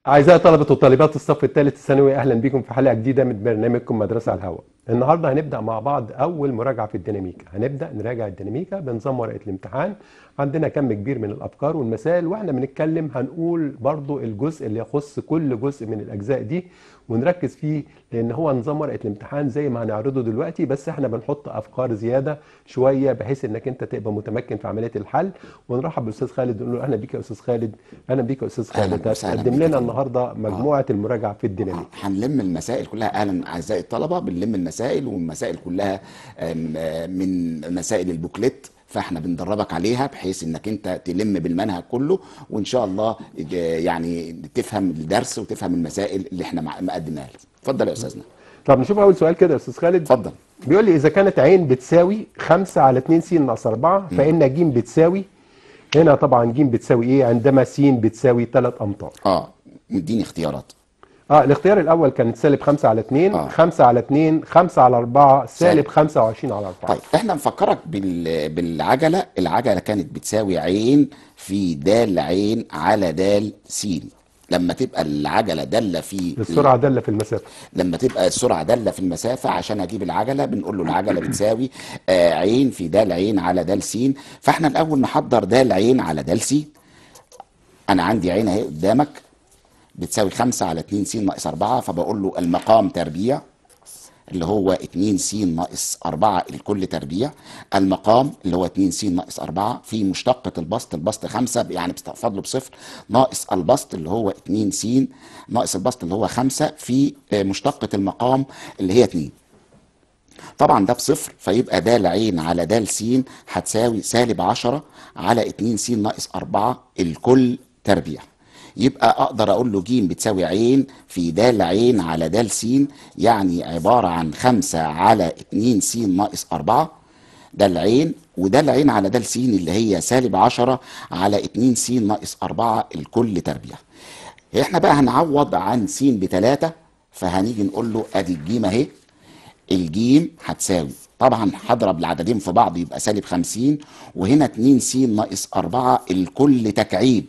أعزائي طلبة وطالبات الصف الثالث الثانوي أهلا بكم في حلقة جديدة من برنامجكم مدرسة على الهواء. النهارده هنبدأ مع بعض أول مراجعة في الديناميكا، هنبدأ نراجع الديناميكا بنظام ورقة الامتحان، عندنا كم كبير من الأفكار والمسائل وإحنا بنتكلم هنقول برضو الجزء اللي يخص كل جزء من الأجزاء دي ونركز فيه لأن هو نظام ورقة الامتحان زي ما هنعرضه دلوقتي بس إحنا بنحط أفكار زيادة شوية بحيث إنك أنت تبقى متمكن في عملية الحل ونرحب بالأستاذ خالد ونقول له أهلا بيك يا أستاذ خالد، أهلا بيك يا أستاذ أهلاً خالد، وسهلاً هتقدم بيك لنا يا فندم. النهارده مجموعة المراجعة في الديناميكا. هنلم المسائل كلها اهلا اعزائي الطلبه بنلم المسائل والمسائل كلها آم، آه، من مسائل البوكلت فاحنا بندربك عليها بحيث انك انت تلم بالمنهج كله وان شاء الله ج- يعني تفهم الدرس وتفهم المسائل اللي احنا مع- مقدمينها لك اتفضل يا استاذنا طب نشوف اول سؤال كده يا استاذ خالد اتفضل بيقول لي اذا كانت عين بتساوي 5 على 2 س ناقص 4 فان ج بتساوي هنا طبعا ج بتساوي ايه عندما س بتساوي 3 امتار اه مديني اختيارات اه الاختيار الاول كانت سالب 5 على 2 آه. 5 على 2 5 على 4 سالب سالب. 25 على 4 طيب احنا نفكرك بال... بالعجله العجله كانت بتساوي عين في دال عين على دال س لما تبقى العجله داله في السرعه داله في المسافه لما تبقى السرعه داله في المسافه عشان اجيب العجله بنقول له العجله بتساوي آه عين في دال عين على دال س فاحنا الاول نحضر دال عين على دال س انا عندي عين اهي قدامك بتساوي 5 على 2 س ناقص 4 فبقول له المقام تربيع اللي هو 2 س ناقص 4 الكل تربيع المقام اللي هو 2 س ناقص 4 في مشتقة البسط البسط 5 يعني بتحفظ له بصفر ناقص البسط اللي هو 2 س ناقص البسط اللي هو 5 في آه، مشتقة المقام اللي هي 2 طبعا ده بصفر فيبقى د عين على د س هتساوي سالب 10 على 2 س ناقص 4 الكل تربيع يبقى اقدر اقول له ج بتساوي عين في د عين على د س يعني عباره عن 5 على 2 س ناقص 4 ده العين وده العين على ده س اللي هي سالب 10 على 2 س ناقص 4 الكل تربيع احنا بقى هنعوض عن س بتلاتة فهنيجي نقول له ادي الجيم اهي الجيم هتساوي طبعا هضرب العددين في بعض يبقى سالب 50 وهنا 2 س ناقص 4 الكل تكعيب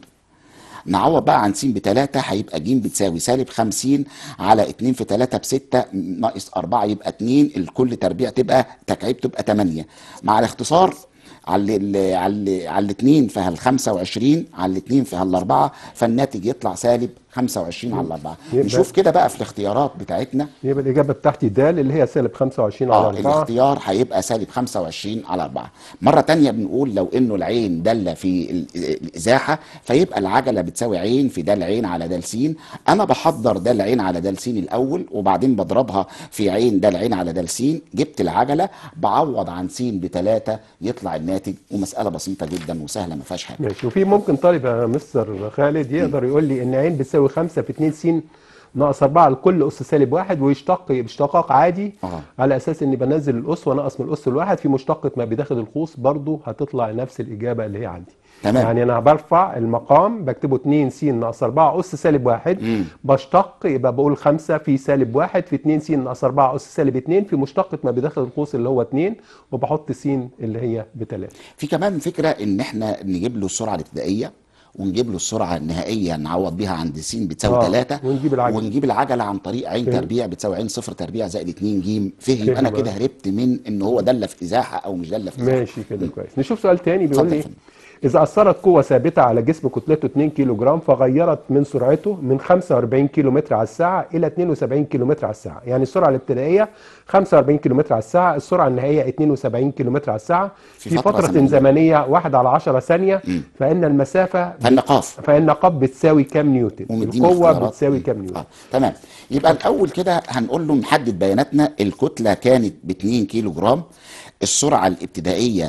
نعوض بقى عن س بتلاتة هيبقى ج بتساوي سالب 50 على 2 في 3 ب 6 ناقص 4 يبقى 2 الكل تربيع تبقى تكعيب تبقى 8 مع الاختصار على ال على ال على الاثنين فيها ال 25 على الاثنين فيها الاربعه فالناتج يطلع سالب 25 على الاربعه يبقى- نشوف كده بقى في الاختيارات بتاعتنا يبقى الاجابه بتاعتي د اللي هي سالب 25 على اه 4 الاختيار هيبقى سالب 25 على 4 مرة تانية بنقول لو انه العين دالة في ال- الازاحة فيبقى العجلة بتساوي عين في دال عين على دال س انا بحضر دال عين على دال س الاول وبعدين بضربها في عين دال عين على دال س جبت العجلة بعوض عن س بتلاتة يطلع الناتج ومسألة بسيطة جدا وسهلة ما فيهاش حاجة ماشي وفي ممكن طالب يا مستر خالد يقدر يقول لي ان عين بتساوي 5 في 2 س ناقص 4 لكل اس سالب واحد ويشتق باشتقاق عادي آه. على اساس اني بنزل الاس وانقص من الاس الواحد في مشتقه ما بداخل القوس برضو هتطلع نفس الاجابه اللي هي عندي تمام. يعني انا برفع المقام بكتبه 2 س ناقص 4 اس سالب واحد مم. بشتق يبقى بقول 5 في سالب واحد في 2 س ناقص 4 اس سالب 2 في مشتقه ما بداخل القوس اللي هو 2 وبحط س اللي هي بتلاته في كمان فكرة ان احنا نجيب له السرعة الابتدائية ونجيب له السرعة النهائية نعوض بيها عند س بتساوي آه، 3 ونجيب العجلة. ونجيب العجلة عن طريق عين فهم. تربيع بتساوي عين صفر تربيع زائد 2 ج فهم فهم انا بقى. كده هربت من ان هو دالة في ازاحة او مش دالة في ازاحة ماشي كده كويس نشوف سؤال تاني بيقول اتفضل لي يا فندم. إذا أثرت قوة ثابتة على جسم كتلته 2 كيلو جرام فغيرت من سرعته من 45 كيلو متر على الساعة إلى 72 كيلو متر على الساعة يعني السرعة الابتدائية 45 كيلو متر على الساعة السرعة النهائية 72 كيلو متر على الساعة في في فترة فترة زمنية. زمنية 1 على 10 ثانية فإن المسافة فالنقاف فإن قب بتساوي كام نيوتن ومديني القوة اختيارات. بتساوي كام نيوتن اه تمام يبقى الاول كده هنقول له نحدد بياناتنا الكتله كانت ب 2 كيلو جرام السرعه الابتدائيه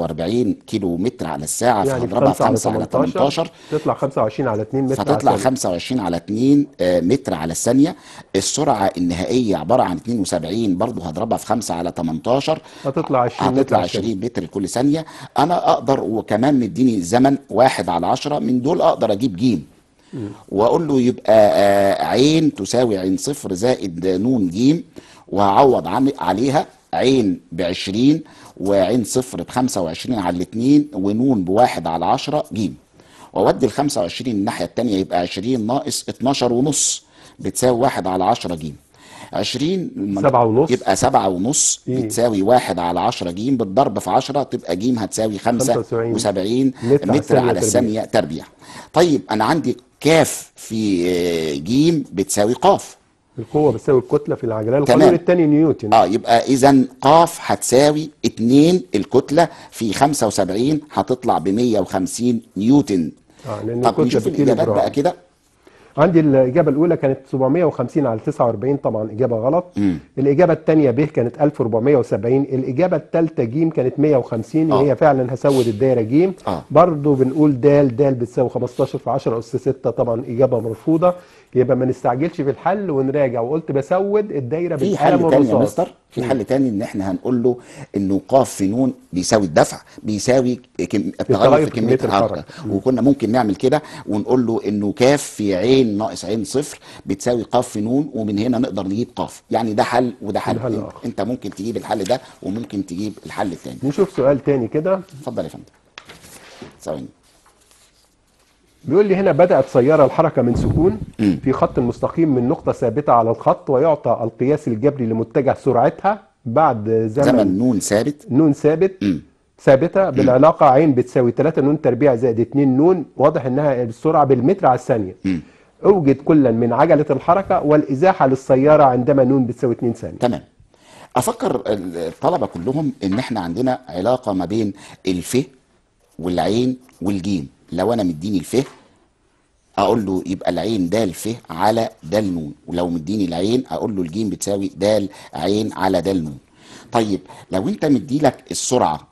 45 كيلو متر على الساعه يعني فهضربها في 5 على 18 تطلع 25 على 2 متر على فتطلع الثانية. 25 على 2 آه، متر على الثانيه السرعه النهائيه عباره عن 72 برضه هضربها في 5 على 18 هتطلع 20 متر هتطلع على الثانية. 20 متر لكل ثانيه انا اقدر وكمان مديني زمن 1 على 10 من دول اقدر اجيب جيم واقول له يبقى آه، عين تساوي عين صفر زائد نون جيم وهعوض عن عليها عين ب 20 وعين صفر ب 25 على الاثنين ونون بواحد على 10 جيم واودي ال 25 الناحيه الثانيه يبقى 20 ناقص 12 ونص بتساوي 1 على 10 ج 20 لما سبعة ونص. يبقى 7 ونص إيه. بتساوي 1 على 10 ج بالضرب في 10 تبقى ج هتساوي 75 متر على متر الثانية على الثانيه تربيع طيب انا عندي كاف في آه، ج بتساوي قاف القوه بتساوي الكتله في العجله تمام. القانون الثاني نيوتن اه يبقى اذا قاف هتساوي 2 الكتله في 75 هتطلع ب 150 نيوتن اه لان طب الكتله نشوف بكيلو الاجابات جرام بقى كده عندي الإجابة الأولى كانت 750 على 49 طبعا إجابة غلط مم. الإجابة الثانية ب كانت 1470 الإجابة الثالثة ج كانت 150 آه. وهي فعلا هسود الدايرة ج آه. برضو بنقول د د بتساوي 15 في 10 أس 6 طبعا إجابة مرفوضة يبقى ما نستعجلش في الحل ونراجع وقلت بسود الدايرة في بالقلم حل تاني يا والرصاص مستر في حل تاني ان احنا هنقول له انه قاف في نون بيساوي الدفع بيساوي كم... التغير في كميه الحركه وكنا ممكن نعمل كده ونقول له انه كاف في عين ناقص عين صفر بتساوي قاف في نون ومن هنا نقدر نجيب قاف يعني ده حل وده حل ده حل انت, آخر. انت ممكن تجيب الحل ده وممكن تجيب الحل التاني نشوف سؤال تاني كده اتفضل يا فندم ثواني بيقول لي هنا بدأت سيارة الحركة من سكون مم. في خط مستقيم من نقطة ثابتة على الخط ويعطى القياس الجبري لمتجه سرعتها بعد زمن, زمن نون ثابت نون ثابت مم. ثابتة بالعلاقة عين بتساوي 3 نون تربيع زائد 2 نون واضح انها السرعة بالمتر على الثانية مم. اوجد كلا من عجلة الحركة والإزاحة للسيارة عندما نون بتساوي 2 ثانية تمام افكر الطلبه كلهم ان احنا عندنا علاقه ما بين الف والعين والجيم لو انا مديني الف اقول له يبقى العين د ف على د نون ولو مديني العين اقول له الجيم بتساوي د عين على د نون طيب لو انت مديلك السرعه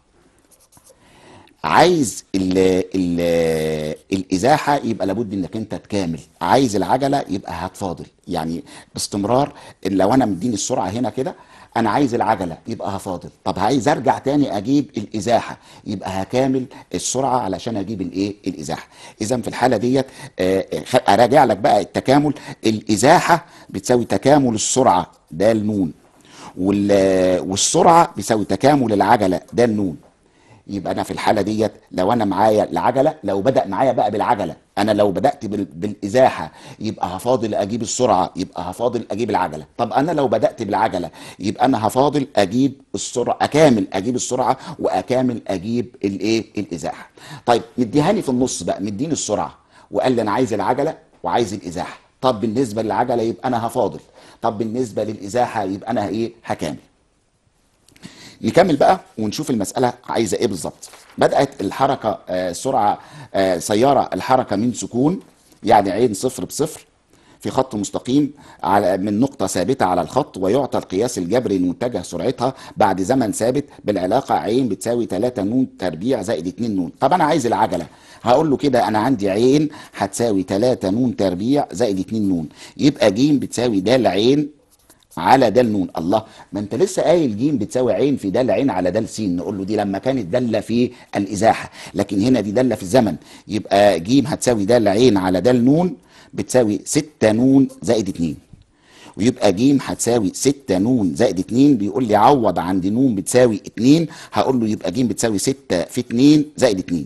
عايز ال ال الازاحه يبقى لابد انك انت تكامل عايز العجله يبقى هتفاضل يعني باستمرار لو انا مديني السرعه هنا كده انا عايز العجله يبقى هفاضل طب عايز ارجع تاني اجيب الازاحه يبقى هكامل السرعه علشان اجيب الايه الازاحه اذا في الحاله ديت آه، خ- اراجع لك بقى التكامل الازاحه بتساوي تكامل السرعه ده النون وال- والسرعه بيساوي تكامل العجله ده النون يبقى انا في الحاله ديت لو انا معايا العجله لو بدا معايا بقى بالعجله انا لو بدات بال- بالازاحه يبقى هفاضل اجيب السرعه يبقى هفاضل اجيب العجله طب انا لو بدات بالعجله يبقى انا هفاضل اجيب السرعه اكامل اجيب السرعه واكامل اجيب الايه الازاحه طيب مديهاني في النص بقى مديني السرعه وقال لي انا عايز العجله وعايز الازاحه طب بالنسبه للعجله يبقى انا هفاضل طب بالنسبه للازاحه يبقى انا ايه هكامل نكمل بقى ونشوف المسألة عايزة ايه بالظبط بدأت الحركة آه، سرعة آه، سيارة الحركة من سكون يعني عين صفر بصفر في خط مستقيم على من نقطة ثابتة على الخط ويعطى القياس الجبري لمتجه سرعتها بعد زمن ثابت بالعلاقة عين بتساوي 3 نون تربيع زائد 2 نون طب أنا عايز العجلة هقول له كده أنا عندي عين هتساوي 3 نون تربيع زائد 2 نون يبقى ج بتساوي د عين على د نون الله ما انت لسه قايل ج بتساوي عين في د عين على د س نقول له دي لما كانت داله في الازاحه لكن هنا دي داله في الزمن يبقى ج هتساوي د عين على د نون بتساوي 6 نون زائد 2 ويبقى ج هتساوي 6 نون زائد 2 بيقول لي عوض عند نون بتساوي 2 هقول له يبقى ج بتساوي 6 في 2 زائد 2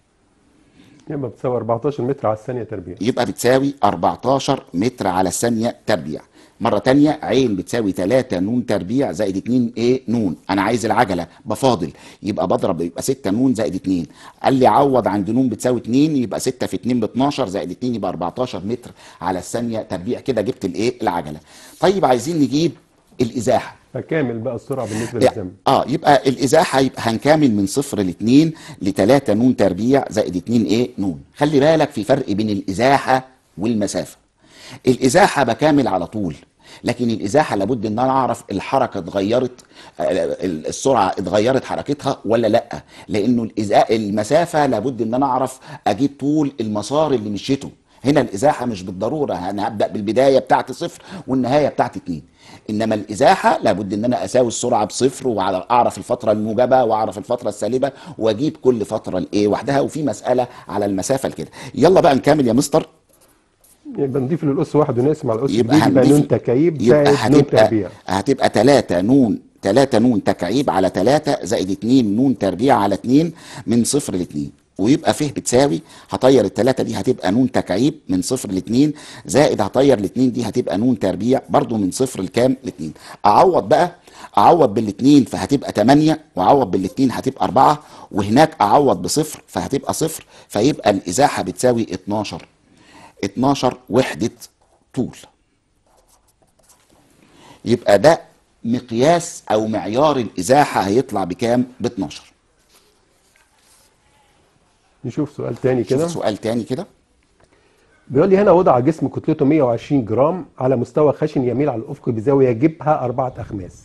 يبقى بتساوي 14 متر على الثانية تربيع يبقى بتساوي 14 متر على الثانية تربيع مرة تانية عين بتساوي 3 نون تربيع زائد 2 ايه نون انا عايز العجلة بفاضل يبقى بضرب يبقى 6 نون زائد 2 قال لي عوض عند نون بتساوي 2 يبقى 6 في 2 ب 12 زائد 2 يبقى 14 متر على الثانية تربيع كده جبت الايه العجلة طيب عايزين نجيب الازاحة فكامل بقى السرعة بالنسبة يعني- للزمن اه يبقى الازاحه يبقى هنكامل من صفر لاثنين لتلاتة نون تربيع زائد اتنين ايه نون خلي بالك في فرق بين الازاحه والمسافه الازاحه بكامل على طول لكن الازاحه لابد ان انا اعرف الحركه اتغيرت آه، السرعه اتغيرت حركتها ولا لا لانه الإزا- المسافه لابد ان انا اعرف اجيب طول المسار اللي مشيته هنا الازاحه مش بالضروره انا هبدا بالبدايه بتاعتي صفر والنهايه بتاعتي اتنين انما الازاحه لابد ان انا اساوي السرعه بصفر واعرف الفتره الموجبه واعرف الفتره السالبه واجيب كل فتره الايه وحدها وفي مساله على المسافه لكده يلا بقى نكمل يا مستر يبقى نضيف للأس واحد ونقسم على الأس يبقى الجديد يبقى هنضيف نون تكعيب يبقى زائد نون هتبقى تربيع هتبقى 3 نون 3 نون تكعيب على 3 زائد 2 نون تربيع على 2 من صفر ل 2 ويبقى ف بتساوي هطير التلاتة دي هتبقى نون تكعيب من صفر لاتنين زائد هطير الاتنين دي هتبقى نون تربيع برضو من صفر لكام لاتنين اعوض بقى اعوض بالاتنين فهتبقى تمانية واعوض بالاتنين هتبقى اربعة وهناك اعوض بصفر فهتبقى صفر فيبقى الازاحة بتساوي 12 12 وحدة طول يبقى ده مقياس او معيار الازاحة هيطلع بكام ب 12 نشوف سؤال تاني شوف كده سؤال تاني كده بيقول لي هنا وضع جسم كتلته 120 جرام على مستوى خشن يميل على الافق بزاويه جبهه اربعه اخماس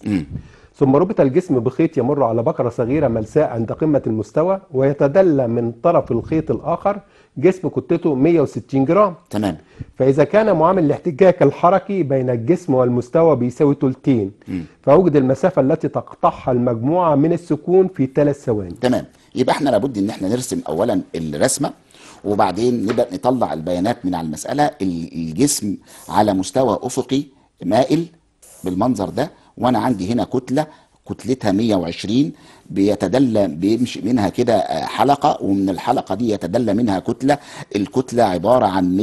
ثم ربط الجسم بخيط يمر على بقره صغيره ملساء عند قمه المستوى ويتدلى من طرف الخيط الاخر جسم كتلته 160 جرام تمام فإذا كان معامل الاحتكاك الحركي بين الجسم والمستوى بيساوي تلتين فأوجد المسافة التي تقطعها المجموعة من السكون في ثلاث ثواني تمام يبقى احنا لابد ان احنا نرسم اولا الرسمه وبعدين نبدا نطلع البيانات من على المساله ال- الجسم على مستوى افقي مائل بالمنظر ده وانا عندي هنا كتله كتلتها 120 بيتدلى بيمشي منها كده آه، حلقه ومن الحلقه دي يتدلى منها كتله الكتله عباره عن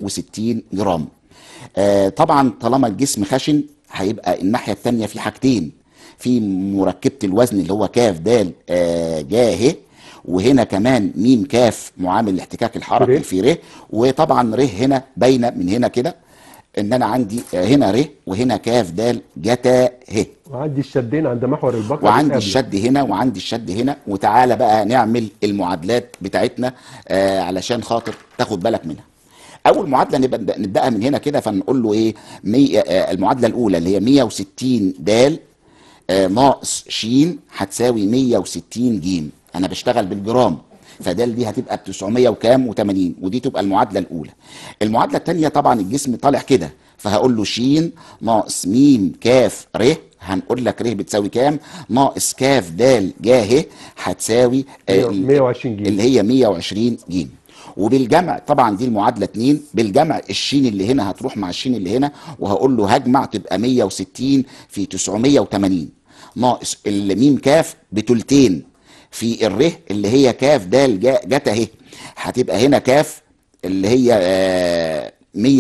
160 جرام آه، طبعا طالما الجسم خشن هيبقى الناحيه الثانيه في حاجتين في مركبه الوزن اللي هو كاف دال آه، جا ه وهنا كمان ميم كاف معامل الاحتكاك الحركي ر. في ر وطبعا ر هنا باينه من هنا كده ان انا عندي آه، هنا ر وهنا كاف دال جتا ه وعندي الشدين عند محور البقرة وعندي بتقابله. الشد هنا وعندي الشد هنا وتعالى بقى نعمل المعادلات بتاعتنا آه علشان خاطر تاخد بالك منها اول معادله نبقى نبداها من هنا كده فنقول له ايه مي آه المعادله الاولى اللي هي 160 د آه ناقص ش هتساوي 160 ج انا بشتغل بالجرام فدال دي هتبقى ب 900 وكام و80 ودي تبقى المعادله الاولى المعادله الثانيه طبعا الجسم طالع كده فهقول له ش ناقص م كاف ر هنقول لك ر بتساوي كام ناقص كاف د ج ه هتساوي آه، 120 جيم. اللي هي 120 ج وبالجمع طبعا دي المعادله 2 بالجمع الشين اللي هنا هتروح مع الشين اللي هنا وهقول له هجمع تبقى 160 في 980 ناقص الميم كاف بتلتين في الره اللي هي كاف دال جا- جتا اهي هتبقى هنا كاف اللي هي آه،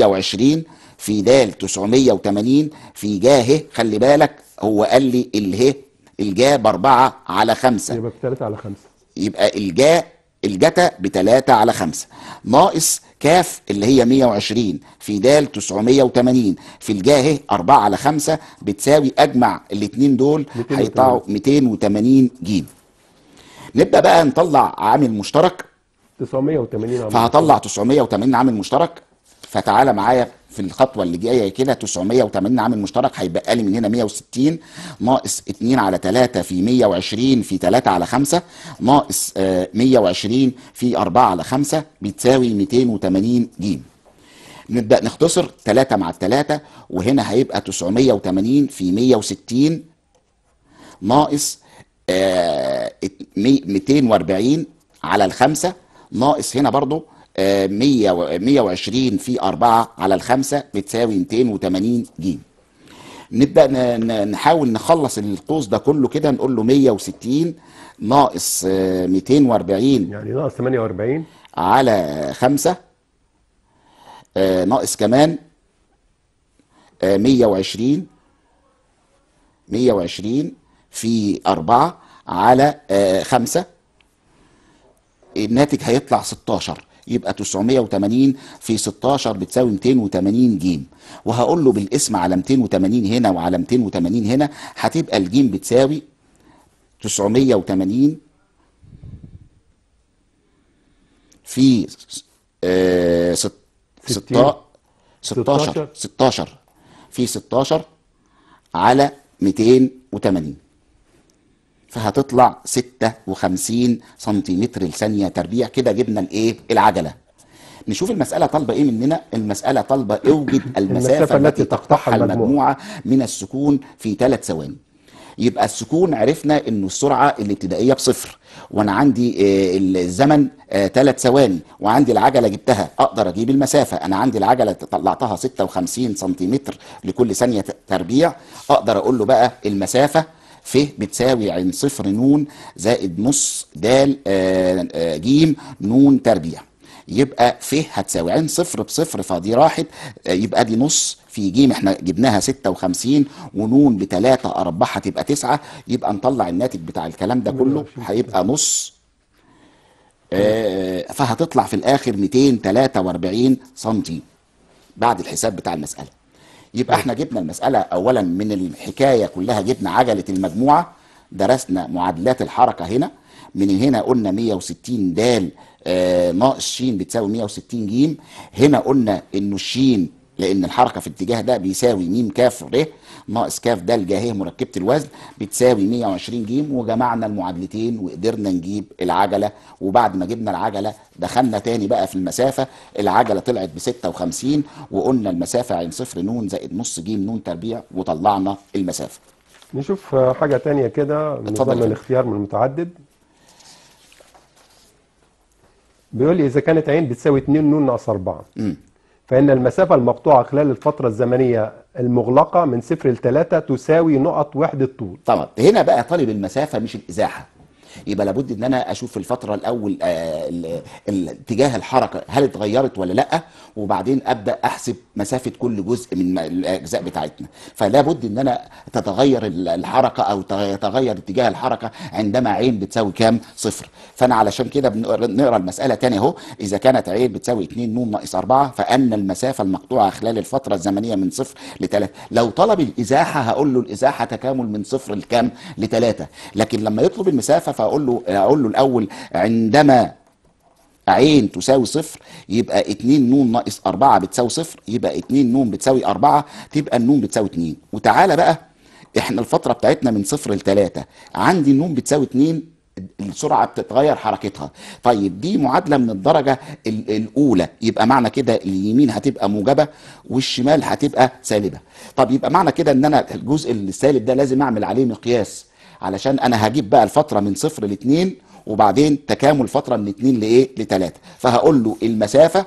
120 في دال 980 في جا ه خلي بالك هو قال لي اله الجا باربعه على خمسه يبقى بثلاثة على خمسة يبقى الجا الجتا بتلاتة على خمسة ناقص كاف اللي هي 120 في دال 980 في الجا اهي 4 على 5 بتساوي اجمع الاتنين دول 280. هيطلعوا 280 ج نبدا بقى نطلع عامل مشترك 980 عم. فهطلع 980 عامل مشترك فتعالى معايا في الخطوه اللي جايه كده 980 عامل مشترك هيبقى لي من هنا 160 ناقص 2 على 3 في 120 في 3 على 5 ناقص آه، 120 في 4 على 5 بتساوي 280 ج نبدا نختصر 3 مع 3 وهنا هيبقى 980 في 160 ناقص آه، ات- مي- 240 على الخمسة ناقص هنا برضو آه، 100 و- 120 في 4 على الخمسة بتساوي 280 ج نبدأ ن- ن- نحاول نخلص القوس ده كله كده نقول له 160 ناقص آه، 240 يعني ناقص 48 على خمسة آه، ناقص كمان آه، 120 120 في أربعة على آه، خمسة الناتج هيطلع 16 يبقى 980 في 16 بتساوي 280 جيم وهقول له بالاسم على 280 هنا وعلى 280 هنا هتبقى الجيم بتساوي 980 في آه ست ستين. ستا 16 16 في 16 على 280 فهتطلع 56 سنتيمتر لثانية تربيع كده جبنا الايه العجلة نشوف المسألة طالبة ايه مننا المسألة طالبة اوجد المسافة التي تقطعها المجموعة من السكون في ثلاث ثواني يبقى السكون عرفنا انه السرعة الابتدائية بصفر وانا عندي آه، الزمن ثلاث ثواني وعندي العجلة جبتها اقدر اجيب المسافة انا عندي العجلة طلعتها 56 سنتيمتر لكل ثانية ت- تربيع اقدر اقول له بقى المسافة ف بتساوي عين صفر نون زائد نص دال آه، آه، جيم نون تربيع يبقى ف هتساوي عين صفر بصفر فدي راحت آه، يبقى دي نص في جيم احنا جبناها 56 ونون بتلاتة أربعة تبقى تسعة يبقى نطلع الناتج بتاع الكلام ده كله هيبقى نص آه، فهتطلع في الآخر 243 سنتي بعد الحساب بتاع المسألة يبقى احنا جبنا المسألة أولا من الحكاية كلها جبنا عجلة المجموعة درسنا معادلات الحركة هنا من هنا قلنا 160 دال آه، ناقص ش بتساوي 160 ج هنا قلنا انه الشين لان الحركه في الاتجاه ده بيساوي م كاف ر ناقص كاف د ج ه مركبه الوزن بتساوي 120 ج وجمعنا المعادلتين وقدرنا نجيب العجله وبعد ما جبنا العجله دخلنا تاني بقى في المسافه العجله طلعت ب 56 وقلنا المسافه عين صفر نون زائد نص ج نون تربيع وطلعنا المسافه نشوف آه، حاجة تانية كده اتفضل نظام يا فندم. الاختيار من المتعدد بيقول لي إذا كانت عين بتساوي 2 نون ناقص 4 مم. فإن المسافة المقطوعة خلال الفترة الزمنية المغلقة من صفر لثلاثة تساوي نقط وحدة طول طبعا هنا بقى طالب المسافه مش الازاحه يبقى لابد ان انا اشوف في الفتره الاول آه، ال- ال- اتجاه الحركه هل اتغيرت ولا لا وبعدين ابدا احسب مسافه كل جزء من الاجزاء بتاعتنا فلا بد ان انا تتغير ال- الحركه او تغ- يتغير اتجاه الحركه عندما عين بتساوي كام صفر فانا علشان كده بنقرا نقرا المساله تاني اهو اذا كانت عين بتساوي 2 نون ناقص 4 فان المسافه المقطوعه خلال الفتره الزمنيه من صفر لثلاثة لو طلب الازاحه هقول له الازاحه تكامل من صفر لكام لثلاثة لكن لما يطلب المسافه فاقول له اقول له الاول عندما عين تساوي صفر يبقى 2 نون ناقص 4 بتساوي صفر يبقى 2 نون بتساوي 4 تبقى النون بتساوي 2 وتعالى بقى احنا الفترة بتاعتنا من صفر لثلاثة عندي النون بتساوي 2 السرعة بتتغير حركتها طيب دي معادلة من الدرجة ال- الأولى يبقى معنى كده اليمين هتبقى موجبة والشمال هتبقى سالبة طب يبقى معنى كده ان انا الجزء السالب ده لازم اعمل عليه مقياس علشان انا هجيب بقى الفترة من صفر لاتنين وبعدين تكامل فترة من اتنين لايه لتلاتة فهقول له المسافة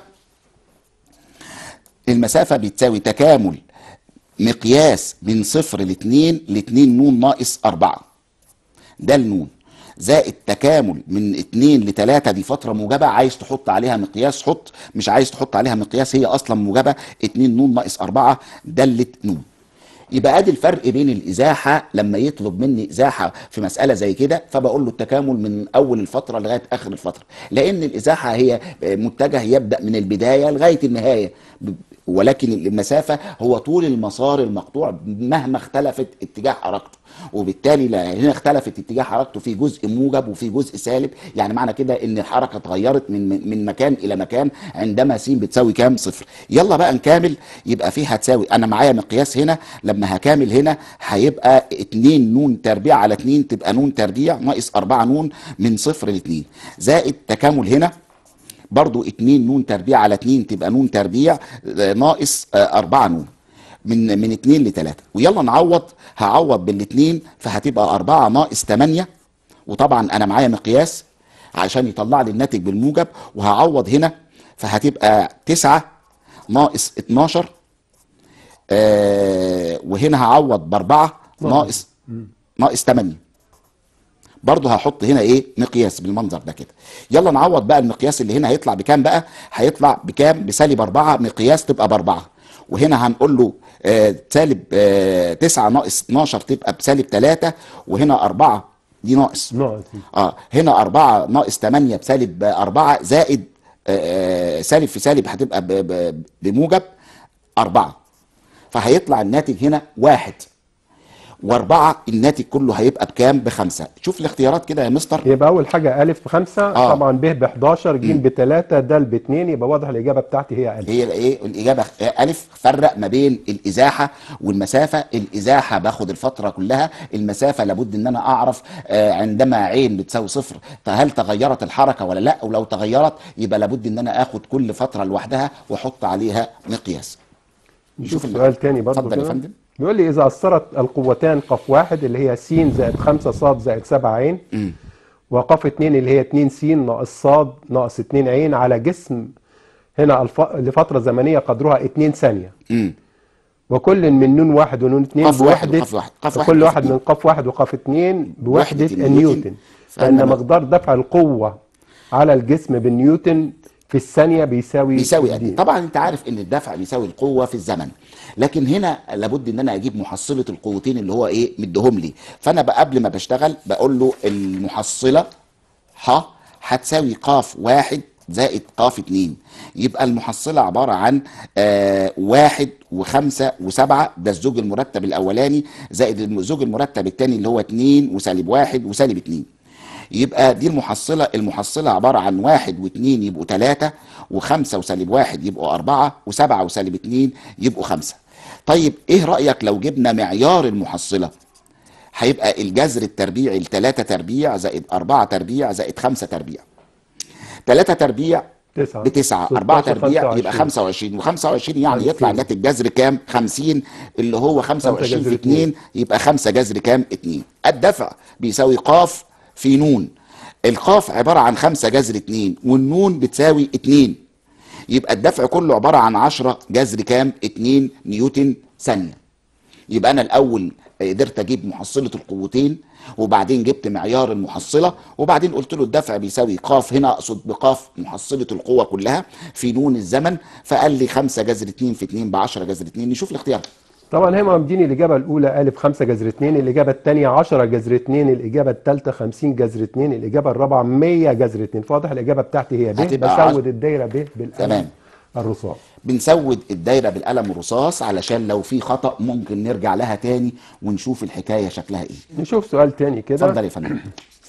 المسافة بتساوي تكامل مقياس من صفر لاتنين لاتنين نون ناقص أربعة ده النون زائد تكامل من اتنين لتلاتة دي فترة موجبة عايز تحط عليها مقياس حط مش عايز تحط عليها مقياس هي أصلا موجبة اتنين نون ناقص أربعة دالة نون يبقى ادي الفرق بين الازاحه لما يطلب مني ازاحه في مساله زي كده فبقول له التكامل من اول الفتره لغايه اخر الفتره لان الازاحه هي متجه يبدا من البدايه لغايه النهايه ب- ولكن المسافه هو طول المسار المقطوع مهما اختلفت اتجاه حركته وبالتالي لا هنا اختلفت اتجاه حركته في جزء موجب وفي جزء سالب يعني معنى كده ان الحركه اتغيرت من من مكان الى مكان عندما س بتساوي كام صفر يلا بقى نكامل يبقى فيه هتساوي انا معايا مقياس هنا لما هكامل هنا هيبقى 2 نون تربيع على 2 تبقى نون تربيع ناقص 4 نون من صفر ل 2 زائد تكامل هنا برضو 2 نون تربيع على 2 تبقى نون تربيع آه، ناقص 4 نون من من 2 ل 3 ويلا نعوض هعوض بالاثنين فهتبقى 4 ناقص 8 وطبعا انا معايا مقياس عشان يطلع لي الناتج بالموجب وهعوض هنا فهتبقى 9 ناقص 12 آه وهنا هعوض باربعه ناقص ناقص 8 برضه هحط هنا ايه مقياس بالمنظر ده كده يلا نعوض بقى المقياس اللي هنا هيطلع بكام بقى هيطلع بكام بسالب 4 مقياس تبقى باربعه وهنا هنقول له آه سالب آه 9 ناقص 12 تبقى بسالب 3 وهنا 4 دي ناقص نقط اه هنا 4 ناقص 8 بسالب 4 زائد آه، آه، سالب في سالب هتبقى ب- ب- بموجب 4 فهيطلع الناتج هنا واحد واربعة الناتج كله هيبقى بكام بخمسة شوف الاختيارات كده يا مستر يبقى أول حاجة ألف بخمسة آه. طبعا ب ب 11 ج بتلاتة د باثنين يبقى واضح الإجابة بتاعتي هي ألف هي الايه الاجابه الف فرق ما بين الازاحه والمسافه الازاحه باخد الفتره كلها المسافه لابد ان انا اعرف آه، عندما عين بتساوي صفر فهل تغيرت الحركه ولا لا ولو تغيرت يبقى لابد ان انا اخد كل فتره لوحدها واحط عليها مقياس نشوف ال- سؤال تاني برضه اتفضل يا كده. فندم بيقول لي إذا أثرت القوتان قف واحد اللي هي س زائد 5 ص زائد 7 عين مم. وقف 2 اللي هي 2 س ناقص ص ناقص 2 عين على جسم هنا الف... لفترة زمنية قدرها 2 ثانية مم. وكل من نون واحد ونون اتنين قاف واحد بوحدة وقاف واحد. قاف واحد وكل وقاف واحد اتنين. من قاف واحد وقاف اتنين بوحدة وحدة النيوتن النيوتن. فإن فإن مقدار دفع القوة على الجسم بالنيوتن في الثانية بيساوي بيساوي قد دي. ايه طبعا انت عارف ان الدفع بيساوي القوه في الزمن لكن هنا لابد ان انا اجيب محصله القوتين اللي هو ايه مديهم لي فانا بقى قبل ما بشتغل بقول له المحصله ح هتساوي قاف واحد زائد قاف اتنين يبقى المحصلة عبارة عن آه واحد وخمسة وسبعة ده الزوج المرتب الأولاني زائد الزوج المرتب التاني اللي هو اتنين وسالب واحد وسالب اتنين يبقى دي المحصلة المحصلة عبارة عن واحد واتنين يبقوا تلاتة وخمسة وسالب واحد يبقوا أربعة وسبعة وسالب اتنين يبقوا خمسة طيب ايه رأيك لو جبنا معيار المحصلة هيبقى الجذر التربيعي التلاتة تربيع زائد أربعة تربيع زائد خمسة تربيع تلاتة تربيع تسعة بتسعة 16 أربعة تربيع يبقى 25. 25 و25 يعني خمسين. يطلع الناتج جذر كام؟ 50 اللي هو 25 جذر في 2 يبقى 5 جذر كام؟ 2 الدفع بيساوي قاف في نون القاف عبارة عن 5 جذر 2 والنون بتساوي 2 يبقى الدفع كله عبارة عن 10 جذر كام؟ 2 نيوتن ثانية يبقى انا الاول قدرت اجيب محصله القوتين وبعدين جبت معيار المحصله وبعدين قلت له الدفع بيساوي قاف هنا اقصد بقاف محصله القوه كلها في نون الزمن فقال لي 5 جذر 2 في 2 ب 10 جذر 2 نشوف الاختيار طبعا هم مديني الإجابة الأولى ألف 5 جذر 2 الإجابة الثانية 10 جذر 2 الإجابة الثالثة 50 جذر 2 الإجابة الرابعة 100 جذر 2 فواضح الإجابة بتاعتي هي ب هتبقى بسود الدايرة ب بالقلم تمام. الرصاص بنسود الدايره بالقلم الرصاص علشان لو في خطا ممكن نرجع لها تاني ونشوف الحكايه شكلها ايه نشوف سؤال تاني كده اتفضل يا فندم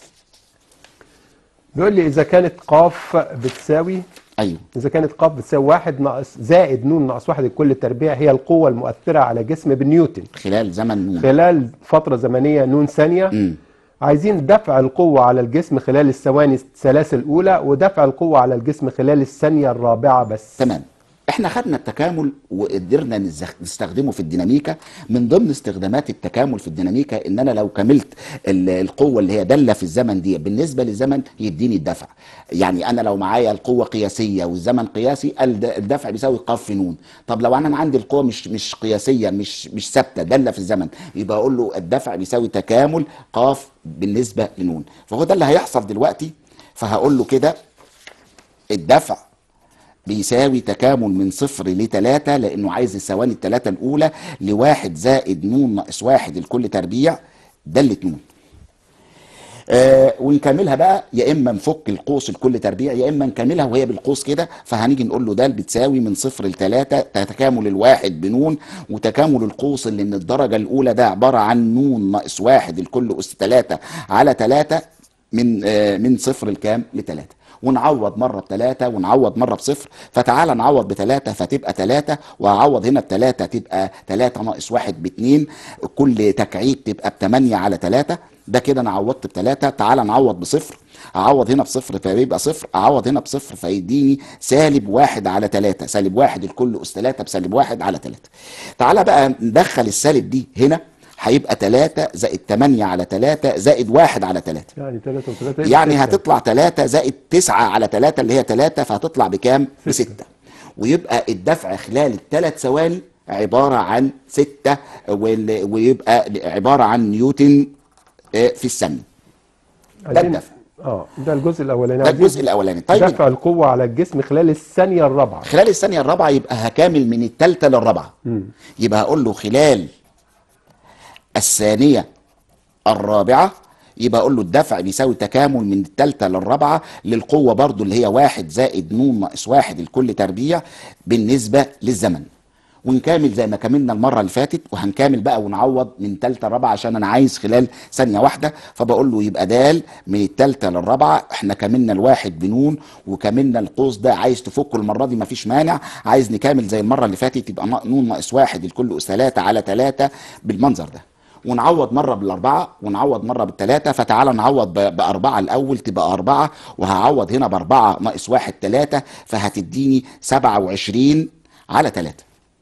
بيقول لي إذا كانت قاف بتساوي ايوه إذا كانت قاف بتساوي واحد ناقص زائد نون ناقص واحد لكل التربيع هي القوة المؤثرة على جسم بالنيوتن خلال زمن نون خلال فترة زمنية نون ثانية امم عايزين دفع القوة على الجسم خلال الثواني الثلاث الأولى ودفع القوة على الجسم خلال الثانية الرابعة بس تمام احنا خدنا التكامل وقدرنا نزخ- نستخدمه في الديناميكا من ضمن استخدامات التكامل في الديناميكا ان انا لو كملت ال- القوه اللي هي داله في الزمن دي بالنسبه للزمن يديني الدفع يعني انا لو معايا القوه قياسيه والزمن قياسي الد- الدفع بيساوي ق في نون طب لو انا عندي القوه مش مش قياسيه مش مش ثابته داله في الزمن يبقى اقول له الدفع بيساوي تكامل ق بالنسبه لنون فهو ده اللي هيحصل دلوقتي فهقول له كده الدفع بيساوي تكامل من صفر لتلاتة لأنه عايز الثواني التلاتة الأولى لواحد زائد نون ناقص واحد الكل تربيع دالة نون آه ونكملها بقى يا اما نفك القوس الكل تربيع يا اما نكملها وهي بالقوس كده فهنيجي نقول له ده بتساوي من صفر لتلاتة تكامل الواحد بنون وتكامل القوس اللي من الدرجه الاولى ده عباره عن نون ناقص واحد الكل اس تلاتة على تلاتة من آه من صفر لكام لتلاتة ونعوض مرة بتلاتة ونعوض مرة بصفر فتعالى نعوض بتلاتة فتبقى تلاتة وهعوض هنا بتلاتة تبقى تلاتة ناقص واحد باتنين كل تكعيب تبقى بتمانية على تلاتة ده كده انا عوضت بتلاتة تعالى نعوض بصفر اعوض هنا بصفر فيبقى صفر اعوض هنا بصفر فيديني سالب واحد على تلاتة سالب واحد الكل اس تلاتة بسالب واحد على تلاتة تعالى بقى ندخل السالب دي هنا هيبقى تلاتة زائد تمانية على تلاتة زائد واحد على تلاتة يعني 3 و3 يعني هتطلع 3 زائد 9 على 3 اللي هي 3 فهتطلع بكام؟ ب 6 ويبقى الدفع خلال الثلاث ثواني عبارة عن 6 ويبقى عبارة عن نيوتن آه، في الثانية ده الدفع اه ده الجزء الاولاني ده عايزين الجزء الأولاني طيب دفع القوة على الجسم خلال الثانية الرابعة خلال الثانية الرابعة يبقى هكامل من الثالثة للرابعة يبقى هقول له خلال الثانية الرابعة يبقى اقول له الدفع بيساوي تكامل من الثالثة للرابعة للقوة برضو اللي هي واحد زائد نون ناقص واحد الكل تربيع بالنسبة للزمن ونكامل زي ما كملنا المرة اللي فاتت وهنكامل بقى ونعوض من تالتة لرابعة عشان انا عايز خلال ثانية واحدة فبقول له يبقى دال من التالتة للرابعة احنا كملنا الواحد بنون وكملنا القوس ده عايز تفكه المرة دي مفيش مانع عايز نكامل زي المرة اللي فاتت يبقى نون ناقص واحد الكل اس ثلاثة على ثلاثة بالمنظر ده ونعوض مره بالاربعه ونعوض مره بالثلاثه فتعالى نعوض ب- باربعه الاول تبقى اربعه وهعوض هنا باربعه ناقص واحد ثلاثه فهتديني 27 على ثلاثه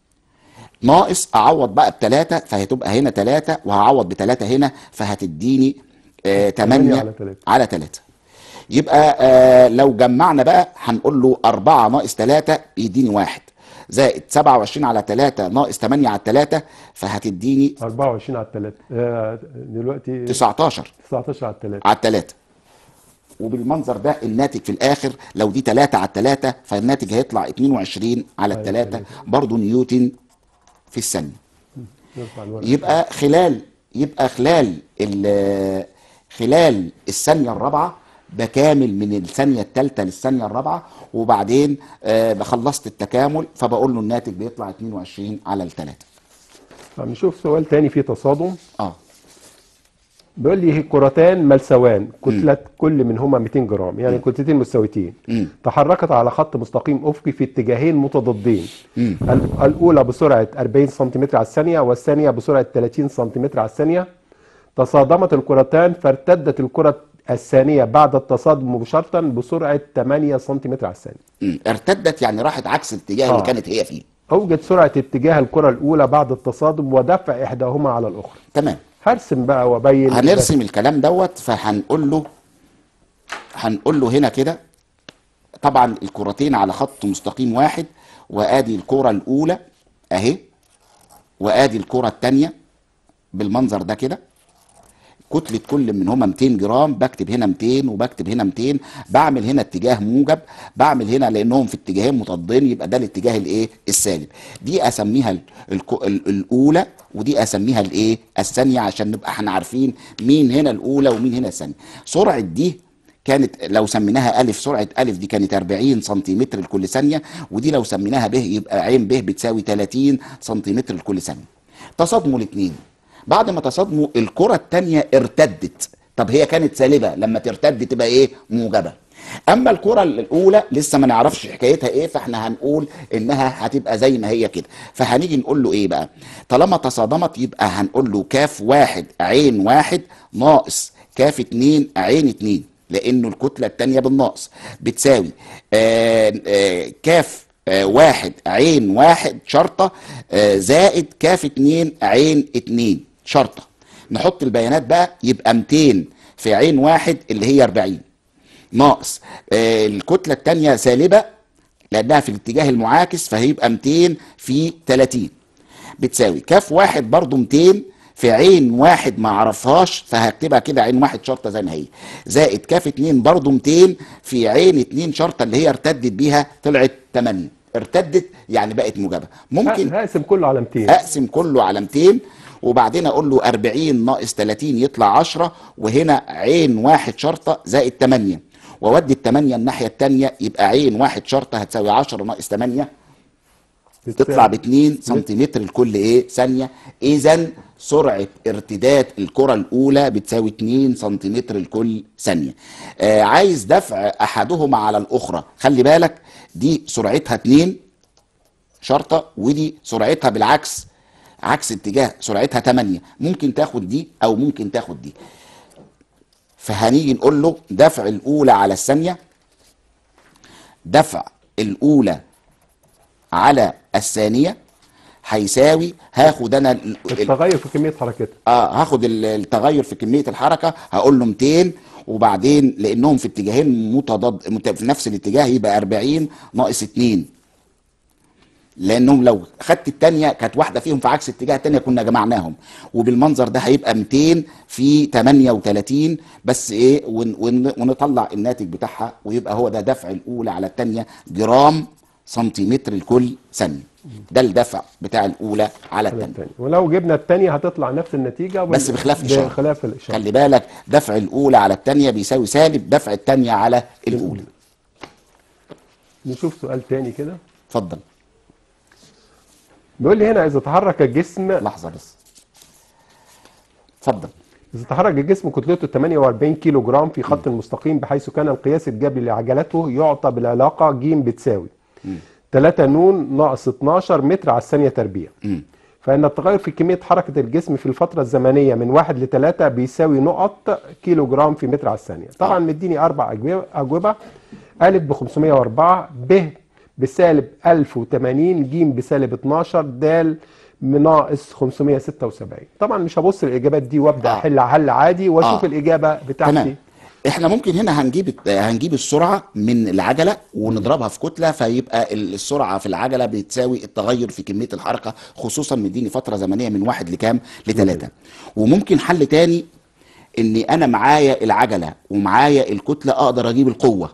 ناقص اعوض بقى بثلاثه فهتبقى هنا ثلاثه وهعوض بثلاثه هنا فهتديني آه 8 على تلاتة. على 3 يبقى آه لو جمعنا بقى هنقول له 4 ناقص 3 يديني واحد زائد 27 على 3 ناقص 8 على 3 فهتديني 24 على 3 آه دلوقتي 19 19 على 3 على 3 وبالمنظر ده الناتج في الاخر لو دي 3 على 3 فالناتج هيطلع 22 على 3 برضه نيوتن في الثانيه نرفع الورق يبقى خلال يبقى خلال ال- خلال الثانيه الرابعه بكامل من الثانيه الثالثه للثانيه الرابعه وبعدين آه، خلصت التكامل فبقول له الناتج بيطلع 22 على الثلاثه طب نشوف سؤال تاني فيه تصادم اه بيقول لي كرتان ملسوان كتلة كل منهما 200 جرام يعني كتلتين مستويتين مم. تحركت على خط مستقيم أفقي في اتجاهين متضادين مم. ال- الأولى بسرعة 40 سنتيمتر على الثانية والثانية بسرعة 30 سنتيمتر على الثانية تصادمت الكرتان فارتدت الكرة الثانية بعد التصادم مباشرة بسرعة 8 سنتيمتر على الثانية مم. ارتدت يعني راحت عكس الاتجاه اللي آه. كانت هي فيه أوجد سرعة اتجاه الكرة الأولى بعد التصادم ودفع إحداهما على الأخرى تمام هرسم بقى وأبين هنرسم الكلام دوت فهنقول له هنقول له هنا كده طبعا الكرتين على خط مستقيم واحد وادي الكرة الاولى اهي وادي الكرة الثانية بالمنظر ده كده كتلة كل منهما 200 جرام بكتب هنا 200 وبكتب هنا 200 بعمل هنا اتجاه موجب بعمل هنا لانهم في اتجاهين متضادين يبقى ده الاتجاه الايه السالب دي اسميها ال- الك- ال- الاولى ودي اسميها الايه الثانيه عشان نبقى احنا عارفين مين هنا الاولى ومين هنا الثانيه سرعه دي كانت لو سميناها ألف سرعة ألف دي كانت 40 سنتيمتر لكل ثانية ودي لو سميناها ب يبقى عين ب بتساوي 30 سنتيمتر لكل ثانية تصادموا الاثنين بعد ما تصادموا الكرة الثانية ارتدت طب هي كانت سالبة لما ترتد تبقى ايه موجبة اما الكرة الاولى لسه ما نعرفش حكايتها ايه فاحنا هنقول انها هتبقى زي ما هي كده فهنيجي نقول له ايه بقى طالما تصادمت يبقى هنقول له كاف واحد عين واحد ناقص كاف اتنين عين اتنين لانه الكتلة التانية بالناقص بتساوي آه آه كاف آه واحد عين واحد شرطة آه زائد كاف اتنين عين اتنين شرطة نحط البيانات بقى يبقى 200 في عين واحد اللي هي 40 ناقص آه الكتلة التانية سالبة لأنها في الاتجاه المعاكس فهيبقى 200 في 30 بتساوي كاف واحد برضو 200 في عين واحد ما اعرفهاش فهكتبها كده عين واحد شرطه زي ما هي زائد كاف اتنين برضو 200 في عين اتنين شرطه اللي هي ارتدت بيها طلعت 8 ارتدت يعني بقت موجبه ممكن هقسم كله على 200 اقسم كله على 200 وبعدين اقول له 40 ناقص 30 يطلع 10 وهنا عين واحد شرطه زائد 8 واودي ال 8 الناحيه الثانيه يبقى عين واحد شرطه هتساوي 10 ناقص 8 تطلع ب 2 سنتيمتر لكل ايه ثانيه اذا سرعه ارتداد الكره الاولى بتساوي 2 سنتيمتر لكل ثانيه آه عايز دفع احدهما على الاخرى خلي بالك دي سرعتها 2 شرطه ودي سرعتها بالعكس عكس اتجاه سرعتها 8 ممكن تاخد دي او ممكن تاخد دي فهنيجي نقول له دفع الاولى على الثانيه دفع الاولى على الثانيه هيساوي هاخد انا ال- ال- التغير في كمية حركتها اه هاخد ال- التغير في كميه الحركه هقول له 200 وبعدين لانهم في اتجاهين متضاد مت- في نفس الاتجاه يبقى 40 ناقص 2 لانهم لو خدت الثانيه كانت واحده فيهم في عكس اتجاه الثانيه كنا جمعناهم وبالمنظر ده هيبقى 200 في 38 بس ايه ون ون ونطلع الناتج بتاعها ويبقى هو ده دفع الاولى على الثانيه جرام سنتيمتر لكل ثانيه ده الدفع بتاع الاولى على على الثانيه الثانية ولو جبنا الثانية هتطلع نفس النتيجة وال- بس بخلاف الإشارة. بخلاف الإشارة خلي بالك دفع الاولى على الثانيه بيساوي سالب دفع الثانيه على الاولى نشوف سؤال تاني كده اتفضل بيقول لي هنا إذا تحرك الجسم لحظه بس اتفضل إذا تحرك الجسم كتلته 48 كيلو جرام في خط مستقيم بحيث كان القياس الجبري لعجلته يعطى بالعلاقة ج بتساوي 3 نون ناقص 12 متر على الثانية تربيع مم. فإن التغير في كمية حركة الجسم في الفترة الزمنية من 1 ل 3 بيساوي نقط كيلو جرام في متر على الثانية طبعا مديني أربع أجوبة أجوبة أ ب 504 ب بسالب 1080 ج بسالب 12 د ناقص 576 طبعا مش هبص الإجابات دي وأبدأ آه. أحل حل عادي وأشوف آه. الإجابة بتاعتي تمام احنا ممكن هنا هنجيب هنجيب السرعه من العجله ونضربها في كتله فيبقى ال- السرعه في العجله بتساوي التغير في كميه الحركه خصوصا مديني فتره زمنيه من واحد لكام لثلاثه وممكن حل تاني اني انا معايا العجله ومعايا الكتله اقدر اجيب القوه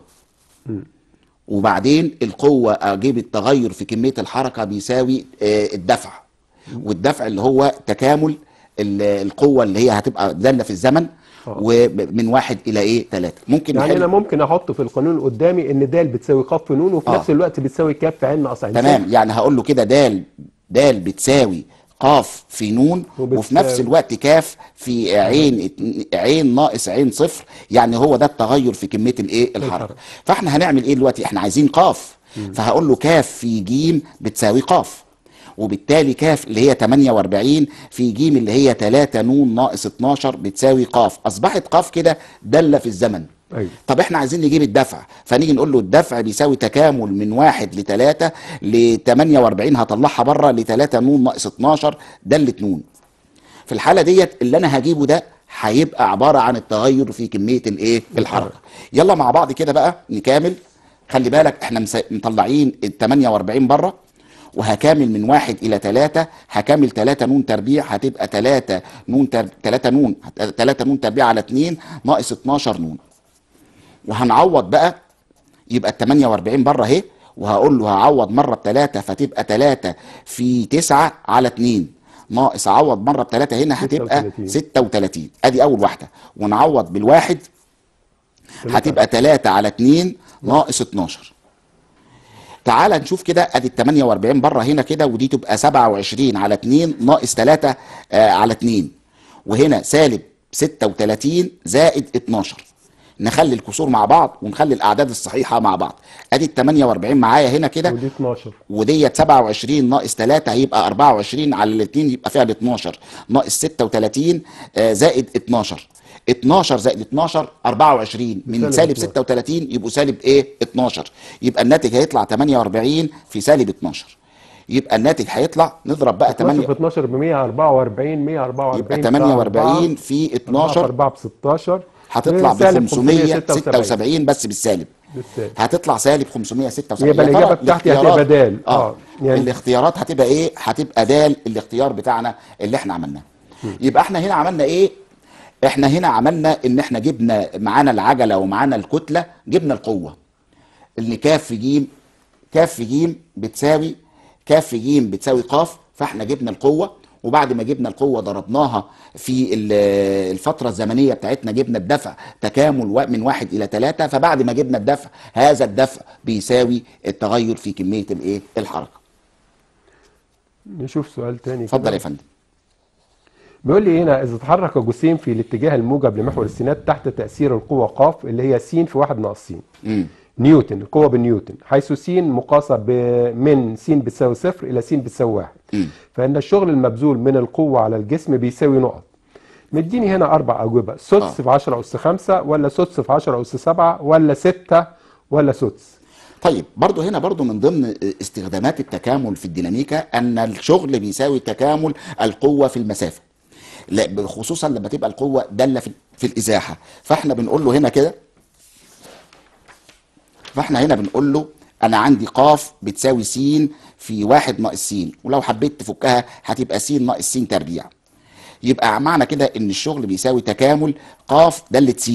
وبعدين القوه اجيب التغير في كميه الحركه بيساوي آه، الدفع والدفع اللي هو تكامل ال- القوه اللي هي هتبقى داله في الزمن آه. ومن واحد الى ايه ثلاثه ممكن يعني نحل انا ممكن احط في القانون قدامي ان د بتساوي ق في ن وفي آه. نفس الوقت بتساوي ك في عين ناقص عين تمام يعني هقول له كده دال دال بتساوي قاف في نون وبتساوي- وفي نفس الوقت كاف في عين ات- عين ناقص عين صفر يعني هو ده التغير في كميه الايه الحركه الحركة. فاحنا هنعمل ايه دلوقتي احنا عايزين قاف فهقول له كاف في جيم بتساوي قاف وبالتالي كاف اللي هي 48 في جيم اللي هي 3 نون ناقص 12 بتساوي قاف اصبحت قاف كده داله في الزمن ايوه طب احنا عايزين نجيب الدفع فنيجي نقول له الدفع بيساوي تكامل من واحد لتلاتة ل 48 هطلعها بره لتلاتة نون ناقص 12 دالة نون في الحالة ديت اللي انا هجيبه ده هيبقى عبارة عن التغير في كمية الايه الحركة يلا مع بعض كده بقى نكامل خلي بالك احنا مس- مطلعين ال 48 بره وهكامل من واحد الى تلاتة هكامل تلاتة نون تربيع هتبقى تلاتة نون تر... تلاتة نون تلاتة نون تربيع على اتنين ناقص 12 نون وهنعوض بقى يبقى ال 48 بره اهي وهقول له هعوض مره بثلاثه فتبقى 3 في 9 على 2 ناقص اعوض مره بثلاثه هنا هتبقى 36. 36 ادي اول واحده ونعوض بالواحد هتبقى 3 على 2 ناقص 12 تعال نشوف كده ادي ال 48 بره هنا كده ودي تبقى 27 على 2 ناقص 3 آه على 2 وهنا سالب 36 زائد 12 نخلي الكسور مع بعض ونخلي الاعداد الصحيحه مع بعض ادي ال 48 معايا هنا كده ودي 12 وديت 27 ناقص 3 هيبقى 24 على الاثنين يبقى فيها ال 12 ناقص 36 آه، زائد 12 12 زائد 12 24 من سالب سالب 12. 36 يبقوا سالب ايه 12 يبقى الناتج هيطلع 48 في سالب 12 يبقى الناتج هيطلع نضرب بقى 12 8 في 12 ب 144 144 يبقى 48 في 12 4 ب 16 هتطلع ب سالب 576 بس بالسالب بالسالب. هتطلع سالب 576 يبقى يا ترى الإجابة بتاعتي الاختيارات- هتبقى دال. اه آه، يعني- الاختيارات هتبقى ايه هتبقى دال الاختيار بتاعنا اللي احنا عملناه يبقى احنا هنا عملنا ايه احنا هنا عملنا ان احنا جبنا معانا العجله ومعانا الكتله جبنا القوه اللي كاف في جيم كاف في جيم بتساوي كاف في جيم بتساوي قاف فاحنا جبنا القوه وبعد ما جبنا القوه ضربناها في ال- الفتره الزمنيه بتاعتنا جبنا الدفع تكامل و- من واحد الى ثلاثه فبعد ما جبنا الدفع هذا الدفع بيساوي التغير في كميه الايه الحركه نشوف سؤال تاني اتفضل كده. يا فندم بيقول لي هنا اذا تحرك جسيم في الاتجاه الموجب لمحور السينات تحت تاثير القوه ق اللي هي س في 1 ناقص س امم نيوتن القوه بالنيوتن حيث س مقاسه ب... من س بتساوي صفر الى س بتساوي واحد مم. فان الشغل المبذول من القوه على الجسم بيساوي نقط مديني هنا اربع اجوبه سدس آه. في 10 اس 5 ولا سدس في 10 اس 7 ولا 6 ولا سدس طيب برضو هنا برضو من ضمن استخدامات التكامل في الديناميكا ان الشغل بيساوي تكامل القوه في المسافه لا خصوصا لما تبقى القوه داله في, في الازاحه فاحنا بنقول له هنا كده فاحنا هنا بنقول له انا عندي قاف بتساوي س في واحد ناقص س ولو حبيت تفكها هتبقى س ناقص س تربيع يبقى معنى كده ان الشغل بيساوي تكامل قاف دالة س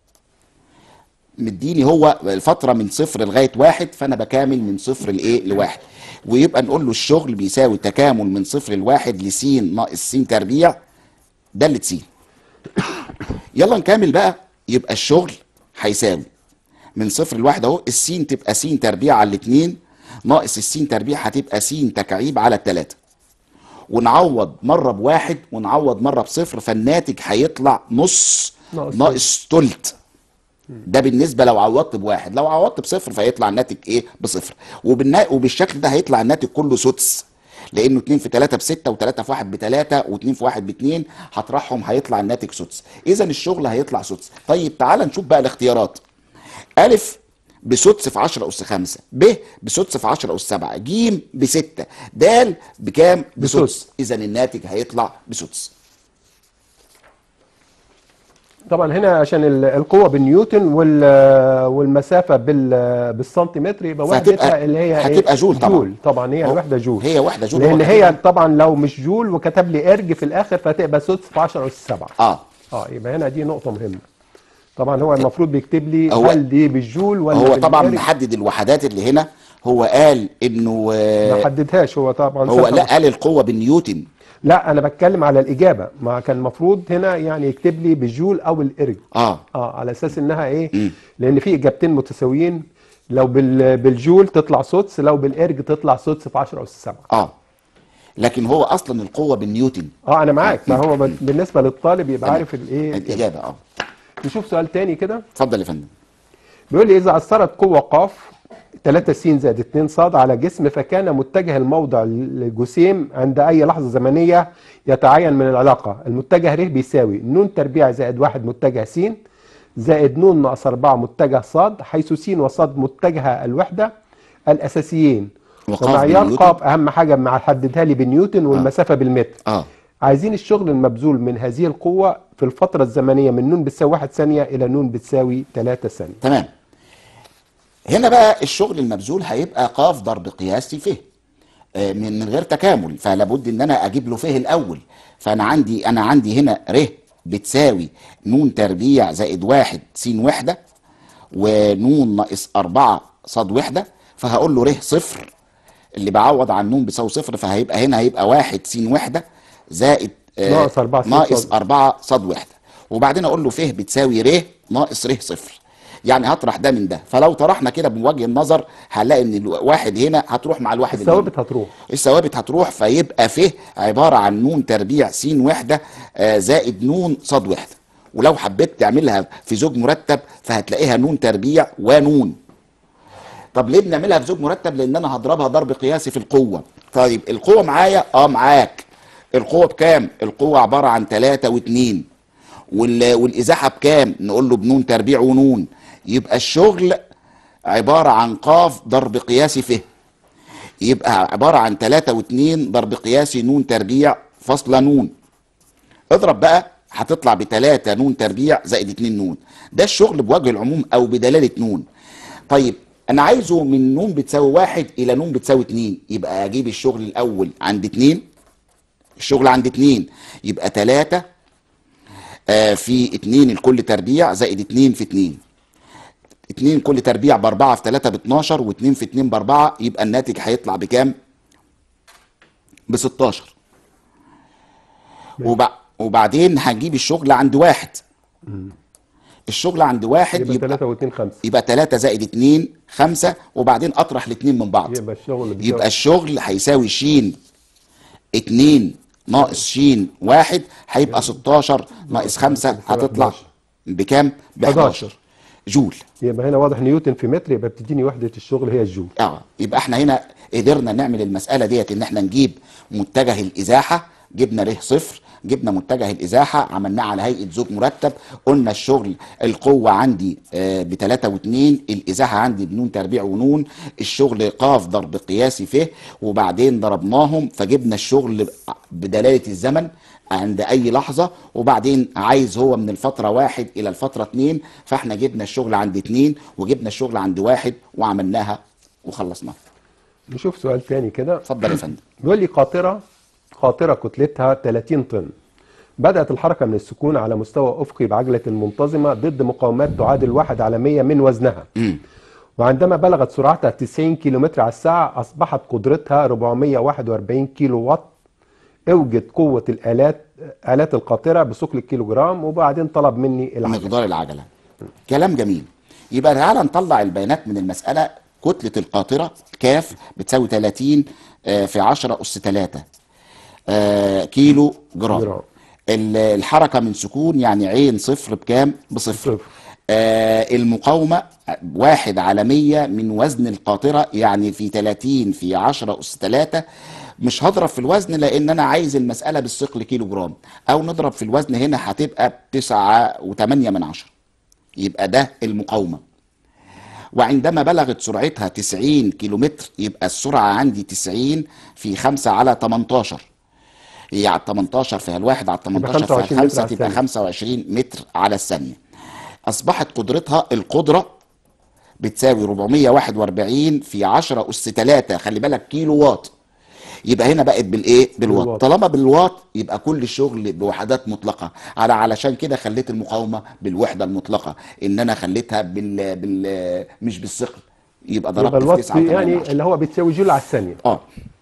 مديني هو الفترة من صفر لغاية واحد فأنا بكامل من صفر لإيه لواحد ويبقى نقول له الشغل بيساوي تكامل من صفر لواحد لس ناقص س تربيع دالة س يلا نكمل بقى يبقى الشغل هيساوي من صفر لواحد اهو السين تبقى س تربيع على الاتنين ناقص السين تربيع هتبقى س تكعيب على التلاتة ونعوض مرة بواحد ونعوض مرة بصفر فالناتج هيطلع نص ناقص ناقص تلت ده بالنسبة لو عوضت بواحد لو عوضت بصفر فيطلع الناتج ايه بصفر وبالنا... وبالشكل ده هيطلع الناتج كله سدس لانه 2 في 3 ب 6 و3 في 1 ب 3 و2 في 1 ب 2 هطرحهم هيطلع الناتج سدس اذا الشغل هيطلع سدس طيب تعال نشوف بقى الاختيارات ألف بسدس في 10 أس 5 ب بسدس في 10 أس 7 ج بستة د بكام بسدس بسدس. إذا الناتج هيطلع بسدس طبعا هنا عشان ال- القوه بالنيوتن وال- والمسافه بال- بالسنتيمتر يبقى فهتبقى- وحدتها اللي هي إيه؟ هتبقى جول طبعا. جول طبعا هي هو- الوحده جول هي وحده جول لان هو هي كاتب- طبعا لو مش جول وكتب لي ارج في الاخر فهتبقى سدس في 10 اس 7 اه اه يبقى هنا دي نقطه مهمه طبعا هو المفروض بيكتب لي هو- هل دي بالجول ولا هو طبعا بالإرج؟ محدد الوحدات اللي هنا هو قال انه آه، ما حددهاش هو طبعا هو سافر- لا قال القوه بالنيوتن لا انا بتكلم على الاجابه ما كان المفروض هنا يعني يكتب لي بالجول او الارج اه اه على اساس انها ايه مم. لان في اجابتين متساويين لو بال- بالجول تطلع سدس لو بالارج تطلع سدس في 10 اس 7 اه لكن هو اصلا القوه بالنيوتن اه انا معاك فهو بال- بالنسبه للطالب يبقى تمام. عارف الايه الاجابه اه نشوف سؤال تاني كده اتفضل يا فندم بيقول لي اذا اثرت قوه قاف 3 س زائد 2 ص على جسم فكان متجه الموضع للجسيم عند اي لحظه زمنيه يتعين من العلاقه المتجه ر بيساوي ن تربيع زائد 1 متجه س زائد ن ناقص 4 متجه ص حيث س وص متجه الوحده الاساسيين وقاف ومعيار بالنيوتن. قاف اهم حاجه مع حددها لي بالنيوتن والمسافه بالمتر اه عايزين الشغل المبذول من هذه القوه في الفتره الزمنيه من ن بتساوي 1 ثانيه الى ن بتساوي 3 ثانيه تمام هنا بقى الشغل المبذول هيبقى قاف ضرب قياسي فه آه، من من غير تكامل فلابد ان انا اجيب له فه الاول فانا عندي انا عندي هنا ر بتساوي ن تربيع زائد واحد س وحده ونون ناقص أربعة صاد وحده فهقول له ر صفر اللي بعوض عن نون بيساوي صفر فهيبقى هنا هيبقى واحد س وحده زائد آه، ناقص أربعة س ناقص صاد. أربعة صاد وحده وبعدين اقول له ف بتساوي ر ناقص ر صفر يعني هطرح ده من ده فلو طرحنا كده بوجه النظر هنلاقي ان الواحد هنا هتروح مع الواحد اللي هنا. الثوابت هتروح الثوابت هتروح فيبقى ف عباره عن نون تربيع س وحده آه، زائد نون صاد وحده ولو حبيت تعملها في زوج مرتب فهتلاقيها نون تربيع ونون طب ليه بنعملها في زوج مرتب لان انا هضربها ضرب قياسي في القوه طيب القوه معايا اه معاك القوه بكام القوه عباره عن 3 و2 وال... والازاحه بكام نقول له بنون تربيع ونون يبقى الشغل عباره عن قاف ضرب قياسي فه يبقى عباره عن 3 و2 ضرب قياسي نون تربيع فاصله نون اضرب بقى هتطلع بتلاتة نون تربيع زائد اتنين نون ده الشغل بوجه العموم او بدلالة نون طيب انا عايزه من نون بتساوي واحد الى نون بتساوي اتنين يبقى اجيب الشغل الاول عند اتنين الشغل عند اتنين يبقى تلاتة آه في اتنين الكل تربيع زائد اتنين في اتنين اتنين كل تربيع باربعة في تلاتة باتناشر واتنين في اتنين باربعة يبقى الناتج هيطلع بكام؟ بستاشر وبع... وبعدين هنجيب الشغل عند واحد الشغل عند واحد يبقى يبقى 3 و2 5 يبقى 3 زائد 2 5 وبعدين اطرح الاثنين من بعض يبقى الشغل بيساوي- يبقى الشغل هيساوي ش 2 ناقص ش 1 هيبقى 16 ناقص 5 هتطلع 11. بكام؟ ب 11 جول يبقى هنا واضح نيوتن في متر يبقى بتديني وحده الشغل هي الجول اه يبقى احنا هنا قدرنا نعمل المساله ديت ان احنا نجيب متجه الازاحه جبنا ر صفر جبنا متجه الازاحه عملناه على هيئه زوج مرتب قلنا الشغل القوه عندي ب 3 و2 الازاحه عندي بنون تربيع ونون الشغل قاف ضرب قياسي فه وبعدين ضربناهم فجبنا الشغل بدلاله الزمن عند اي لحظه وبعدين عايز هو من الفتره واحد الى الفتره اتنين فاحنا جبنا الشغل عند اتنين وجبنا الشغل عند واحد وعملناها وخلصناها نشوف سؤال تاني كده اتفضل يا فندم بيقول لي قاطره قاطره كتلتها 30 طن بدأت الحركة من السكون على مستوى أفقي بعجلة منتظمة ضد مقاومات تعادل واحد على 100 من وزنها مم. وعندما بلغت سرعتها 90 كيلومتر على الساعة أصبحت قدرتها 441 كيلو وات اوجد قوة الآلات آلات القاطرة بثقل الكيلوجرام وبعدين طلب مني العجلة مقدار العجله كلام جميل يبقى تعالى نطلع البيانات من المساله كتله القاطره كاف بتساوي 30 آه، في 10 اس 3 آه، كيلو جرام جرام. ال- الحركه من سكون يعني عين صفر بكام بصفر صفر. آه المقاومة واحد على مية من وزن القاطرة يعني في 30 في 10 أس 3 مش هضرب في الوزن لأن أنا عايز المسألة بالثقل كيلو جرام أو نضرب في الوزن هنا هتبقى بتسعة وتمانية من عشرة يبقى ده المقاومة وعندما بلغت سرعتها 90 كيلومتر يبقى السرعة عندي 90 في 5 على 18 هي على 18 فيها الواحد على 18 فيها 25 متر الخمسة على تبقى الثانية. 25 متر على الثانية أصبحت قدرتها القدرة بتساوي 441 في 10 أس 3 خلي بالك كيلو واط يبقى هنا بقت بالايه بالواط بالواط. طالما بالواط يبقى كل الشغل بوحدات مطلقه على علشان كده خليت المقاومه بالوحده المطلقه ان انا خليتها بال, بال مش بالثقل يبقى يبقى ضربت في الوات 9 يعني اللي هو بتساوي جول على الثانيه اه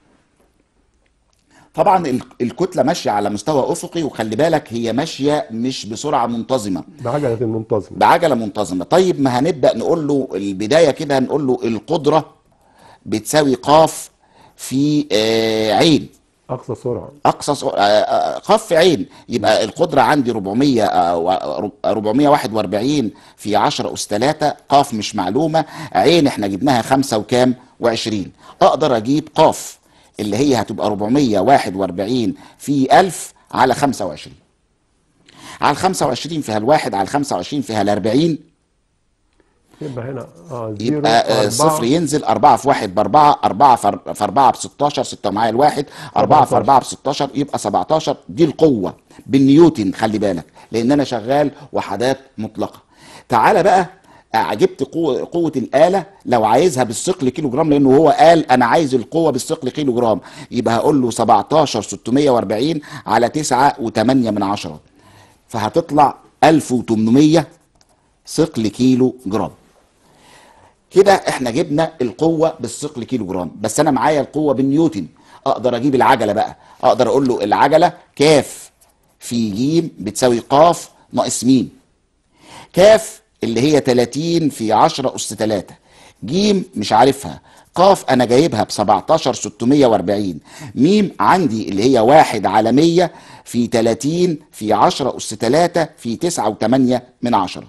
طبعا ال- الكتله ماشيه على مستوى افقي وخلي بالك هي ماشيه مش بسرعه منتظمه بعجله منتظمه بعجله منتظمه طيب ما هنبدا نقول له البدايه كده هنقول له القدره بتساوي قاف في آه عين اقصى سرعه اقصى ص- آه، آه، قاف في عين يبقى القدره عندي 400 آه، و- 441 في 10 اس 3 قاف مش معلومه عين احنا جبناها 5 وكام و20 اقدر اجيب قاف اللي هي هتبقى 441 في 1000 على 25 على ال 25 فيها الواحد على ال 25 فيها ال 40 يبقى هنا اه زيرو يبقى آه، أربعة. صفر ينزل 4 في 1 ب 4 4 في 4 ب 16 6 معايا الواحد 4 في 4 ب 16 يبقى 17 دي القوة بالنيوتن خلي بالك لأن أنا شغال وحدات مطلقة تعالى بقى آه، جبت قوة, قوة الآلة لو عايزها بالثقل كيلو جرام لأنه هو قال أنا عايز القوة بالثقل كيلو جرام يبقى هقول له 17 640 على 9 و8 من 10 فهتطلع 1800 ثقل كيلو جرام كده احنا جبنا القوه بالثقل كيلو جرام بس انا معايا القوه بالنيوتن اقدر اجيب العجله بقى اقدر اقول له العجله كاف في جيم بتساوي قاف ناقص ميم كاف اللي هي 30 في 10 اس 3 جيم مش عارفها قاف انا جايبها ب 17 640 ميم عندي اللي هي 1 على 100 في 30 في 10 اس 3 في 9 و8 من 10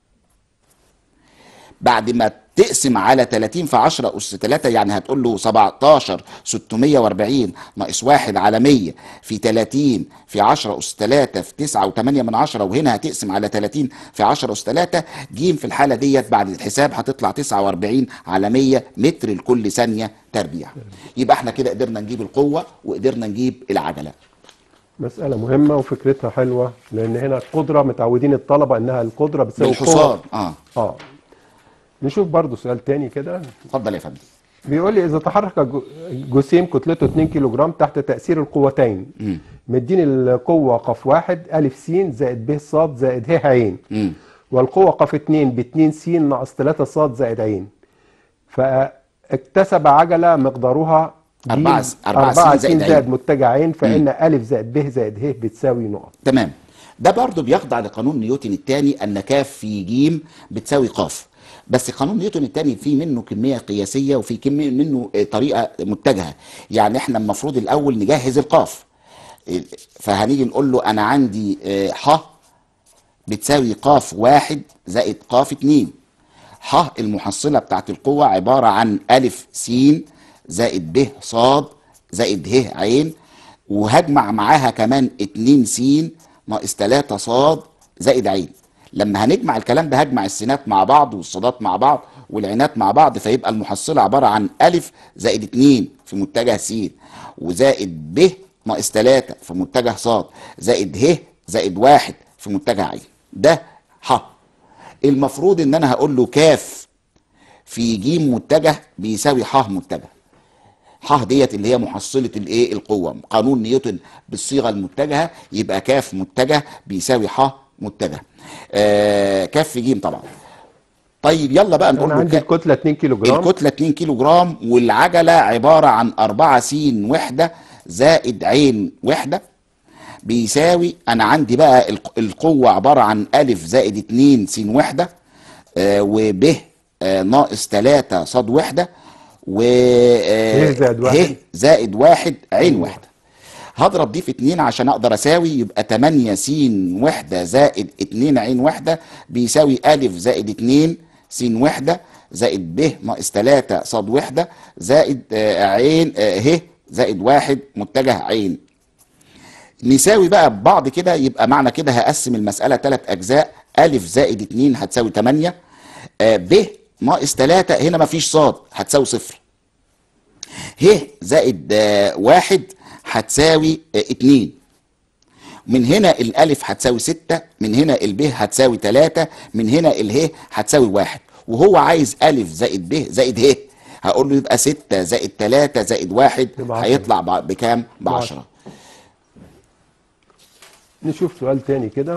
بعد ما تقسم على 30 في 10 أس 3 يعني هتقول له 17 640 ناقص 1 على 100 في 30 في 10 أس 3 في 9 و8 من 10 وهنا هتقسم على 30 في 10 أس 3 جيم في الحالة ديت بعد الحساب هتطلع 49 على 100 متر لكل ثانية تربيع يبقى احنا كده قدرنا نجيب القوة وقدرنا نجيب العجلة مسألة مهمة وفكرتها حلوة لأن هنا القدرة متعودين الطلبة إنها القدرة بتساوي بالحصان قوة اه اه نشوف برضو سؤال تاني كده اتفضل يا فندم بيقول لي إذا تحرك جو- جسيم كتلته 2 كيلو جرام تحت تأثير القوتين مم. مديني القوة قف واحد ألف س زائد ب ص زائد ه عين مم. والقوة قف 2 ب 2 س ناقص 3 ص زائد عين فاكتسب عجلة مقدارها ج أربعة س- أربعة 4 س س زائد عين. زائد متجه عين فإن ألف زائد ب زائد ه بتساوي نقط تمام ده برضو بيخضع لقانون نيوتن الثاني ان كاف في جيم بتساوي قاف بس قانون نيوتن الثاني فيه منه كميه قياسيه وفي كميه منه آه، طريقه متجهه يعني احنا المفروض الاول نجهز القاف ال- فهنيجي نقول له انا عندي آه، ح بتساوي قاف واحد زائد قاف اتنين ح المحصلة بتاعت القوة عبارة عن ألف س زائد ب صاد زائد ه عين وهجمع معاها كمان اتنين س ناقص تلاتة صاد زائد عين لما هنجمع الكلام ده هجمع السينات مع بعض والصادات مع بعض والعينات مع بعض فيبقى المحصلة عبارة عن ألف زائد اتنين في متجه س وزائد ب ناقص تلاتة في متجه صاد زائد ه زائد واحد في متجه عين ده ح المفروض ان انا هقول له كاف في جيم متجه بيساوي ح متجه ح ديت اللي هي محصلة الايه القوة قانون نيوتن بالصيغة المتجهة يبقى كاف متجه بيساوي ح متجه آه كاف في جيم طبعا طيب يلا بقى نقول أنا له عندي كا- الكتلة 2 كيلو جرام الكتلة 2 كيلو جرام والعجلة عبارة عن 4 س وحدة زائد عين وحدة بيساوي أنا عندي بقى الق- القوة عبارة عن ألف زائد 2 س وحدة آه وب آه ناقص 3 صاد وحدة و آه ه زائد واحد. ه زائد واحد عين وحدة هضرب دي في 2 عشان اقدر اساوي يبقى 8 س وحده زائد 2 عين وحده بيساوي الف زائد 2 س وحده زائد ب ناقص 3 صاد وحده زائد آه، عين آه، ه زائد واحد متجه عين نساوي بقى ببعض كده يبقى معنى كده هقسم المسألة ثلاث أجزاء ألف زائد 2 هتساوي 8 آه، ب ناقص 3 هنا مفيش صاد هتساوي صفر ه زائد آه، واحد هتساوي آه، اتنين من هنا الالف هتساوي ستة من هنا الب هتساوي تلاتة من هنا اله هتساوي واحد وهو عايز الف زائد ب زائد ه هقول له يبقى ستة زائد تلاتة زائد واحد يبقى عشرة. هيطلع ب- بكام بعشرة. بعشرة نشوف سؤال تاني كده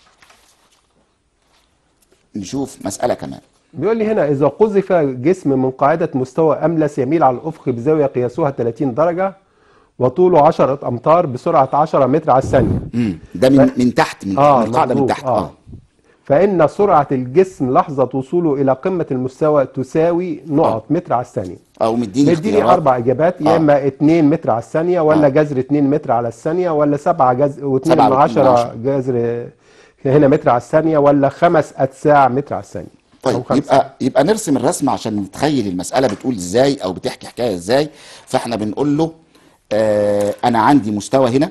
نشوف مسألة كمان بيقول لي هنا إذا قذف جسم من قاعدة مستوى أملس يميل على الأفق بزاوية قياسها 30 درجة وطوله 10 أمتار بسرعة 10 متر على الثانية مم. ده من من تحت من, آه من القاعدة من مظبوط، تحت اه, فإن سرعة الجسم لحظة وصوله إلى قمة المستوى تساوي نقط متر على الثانية او مديني مديني اختيارات أربع إجابات يا آه. إما 2 متر على الثانية ولا آه. جذر 2 متر على الثانية ولا 7 جذر و2 سبعة من واتنين من 10 عشرة. جذر هنا متر على الثانية ولا 5 أتساع متر على الثانية أو طيب خمسة. يبقى يبقى نرسم الرسمه عشان نتخيل المساله بتقول ازاي او بتحكي حكايه ازاي فاحنا بنقول له آه انا عندي مستوى هنا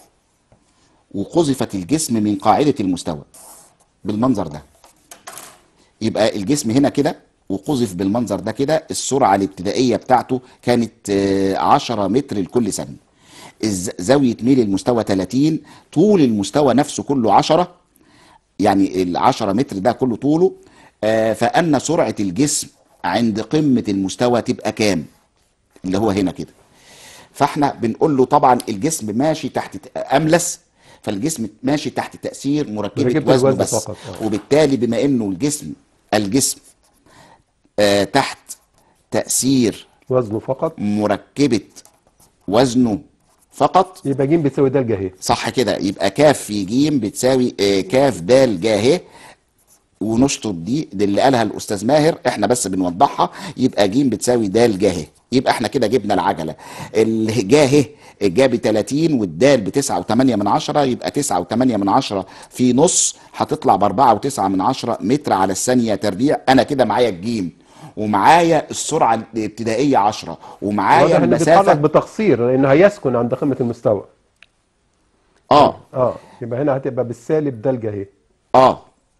وقذفت الجسم من قاعده المستوى بالمنظر ده يبقى الجسم هنا كده وقذف بالمنظر ده كده السرعه الابتدائيه بتاعته كانت آه 10 متر لكل ثانيه الز- زاويه ميل المستوى 30 طول المستوى نفسه كله 10 يعني ال 10 متر ده كله طوله آه، فان سرعه الجسم عند قمه المستوى تبقى كام اللي هو هنا كده فاحنا بنقول له طبعا الجسم ماشي تحت ت- املس فالجسم ماشي تحت تاثير مركبه مركبة وزنه الوزن بس فقط، آه. وبالتالي بما انه الجسم الجسم آه تحت تاثير وزنه فقط مركبه وزنه فقط يبقى ج بتساوي د اهي صح كده يبقى كاف في جيم بتساوي آه، كاف دال جاهه ونشطب دي دي اللي قالها الاستاذ ماهر احنا بس بنوضحها يبقى جيم بتساوي دال جاهه يبقى احنا كده جبنا العجله الجاهه جاب 30 والدال ب 9.8 من عشرة يبقى 9.8 من عشرة في نص هتطلع ب 4.9 من عشرة متر على الثانيه تربيع انا كده معايا الجيم ومعايا السرعه الابتدائيه 10 ومعايا واضح انه بيتحرك المسافه بتقصير لانه هيسكن عند قمه المستوى اه اه يبقى هنا هتبقى بالسالب د اهي اه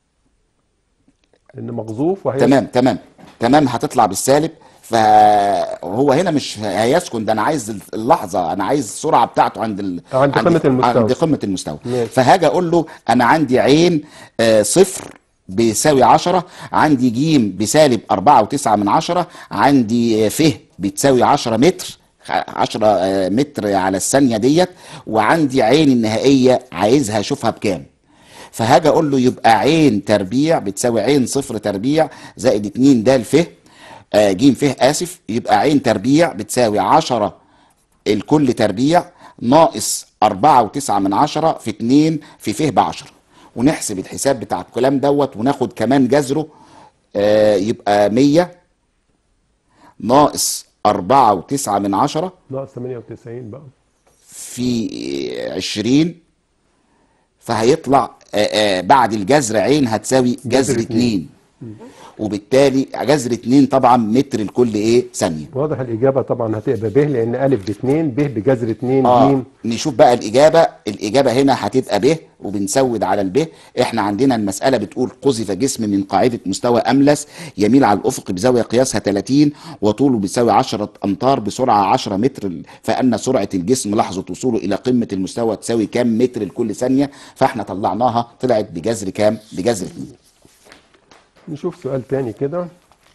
لان مقذوف وهي تمام تمام تمام هتطلع بالسالب فهو هنا مش هيسكن ده انا عايز اللحظه انا عايز السرعه بتاعته عند ال... عند قمة المستوى. عند قمه المستوى ماشي. فهاجي اقول له انا عندي عين آه صفر بيساوي 10 عندي جيم بسالب 4.9 من عشرة عندي آه، ف بتساوي 10 متر 10 آه، متر على الثانيه ديت وعندي عين النهائيه عايزها اشوفها بكام فهاجي اقول له يبقى عين تربيع بتساوي عين صفر تربيع زائد 2 د ف آه ج ف اسف يبقى عين تربيع بتساوي 10 الكل تربيع ناقص 4.9 من عشرة في 2 في ف ب 10 ونحسب الحساب بتاع الكلام دوت وناخد كمان جذره آه يبقى 100 ناقص 4.9 من عشرة ناقص 98 بقى في 20 فهيطلع آه، آه، بعد الجذر عين هتساوي جذر جذر اتنين. 2 وبالتالي جذر 2 طبعا متر لكل ايه ثانيه واضح الاجابه طبعا هتبقى ب لان ا ب 2 ب بجذر 2 اه ج نشوف بقى الاجابه الاجابه هنا هتبقى ب وبنسود على الب احنا عندنا المساله بتقول قذف جسم من قاعده مستوى املس يميل على الافق بزاويه قياسها 30 وطوله بيساوي 10 امتار بسرعه 10 متر فان سرعه الجسم لحظه وصوله الى قمه المستوى تساوي كام متر لكل ثانيه فاحنا طلعناها طلعت بجذر كام بجذر 2 نشوف سؤال تاني كده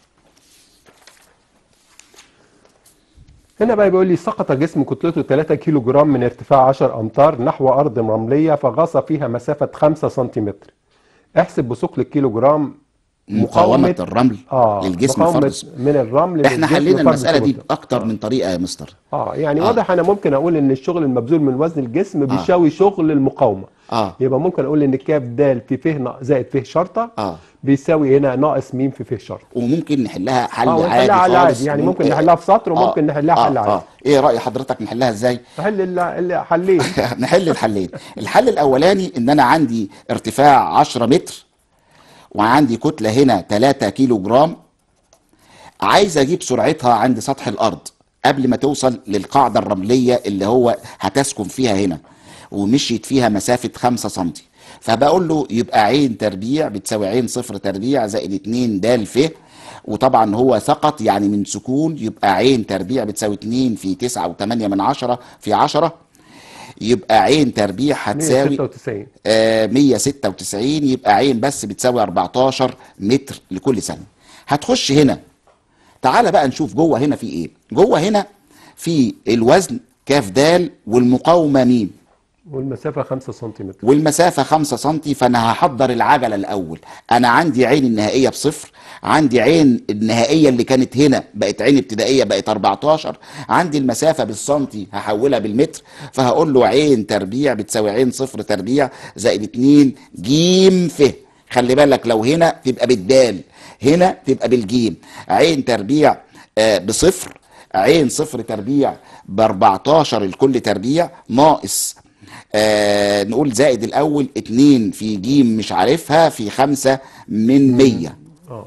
هنا بقى بيقول لي سقط جسم كتلته 3 كيلو جرام من ارتفاع 10 امتار نحو ارض رمليه فغاص فيها مسافه 5 سنتيمتر احسب بثقل الكيلو جرام مقاومه الرمل اه للجسم مقاومة فرض من الرمل احنا للجسم حلينا فرض المساله دي قوته. باكتر من طريقه يا مستر اه يعني آه. واضح انا ممكن اقول ان الشغل المبذول من وزن الجسم بيساوي شغل المقاومه اه يبقى ممكن اقول ان كاف د في ف نا- زائد ف شرطه اه بيساوي هنا ناقص م في ف شرطه وممكن نحلها حل اه عادي ونحلها حل خالص عادي يعني وممكن- ممكن نحلها في سطر آه، وممكن نحلها آه، حل عادي اه ايه راي حضرتك نحلها ازاي حل ال- ال- حلين نحل الحلين الحل الاولاني ان انا عندي ارتفاع 10 متر وعندي كتله هنا 3 كيلو جرام عايز اجيب سرعتها عند سطح الارض قبل ما توصل للقاعده الرمليه اللي هو هتسكن فيها هنا ومشيت فيها مسافه 5 سم فبقول له يبقى عين تربيع بتساوي عين صفر تربيع زائد 2 د ف وطبعا هو سقط يعني من سكون يبقى عين تربيع بتساوي 2 في 9 و8 من عشرة في 10 يبقى عين تربيع هتساوي 196 آه 196 يبقى عين بس بتساوي 14 متر لكل ثانيه هتخش هنا تعالى بقى نشوف جوه هنا في ايه جوه هنا في الوزن كاف دال والمقاومه ميم والمسافه 5 سنتيمتر والمسافة 5 سنتي فأنا هحضر العجلة الأول أنا عندي عين النهائية بصفر عندي عين النهائية اللي كانت هنا بقت عين ابتدائية بقت 14 عندي المسافة بالسنتي هحولها بالمتر فهقول له عين تربيع بتساوي عين صفر تربيع زائد 2 جيم ف خلي بالك لو هنا تبقى بالدال هنا تبقى بالجيم عين تربيع آه، بصفر عين صفر تربيع ب 14 الكل تربيع ناقص آه نقول زائد الاول اتنين في جيم مش عارفها في خمسة من مية اه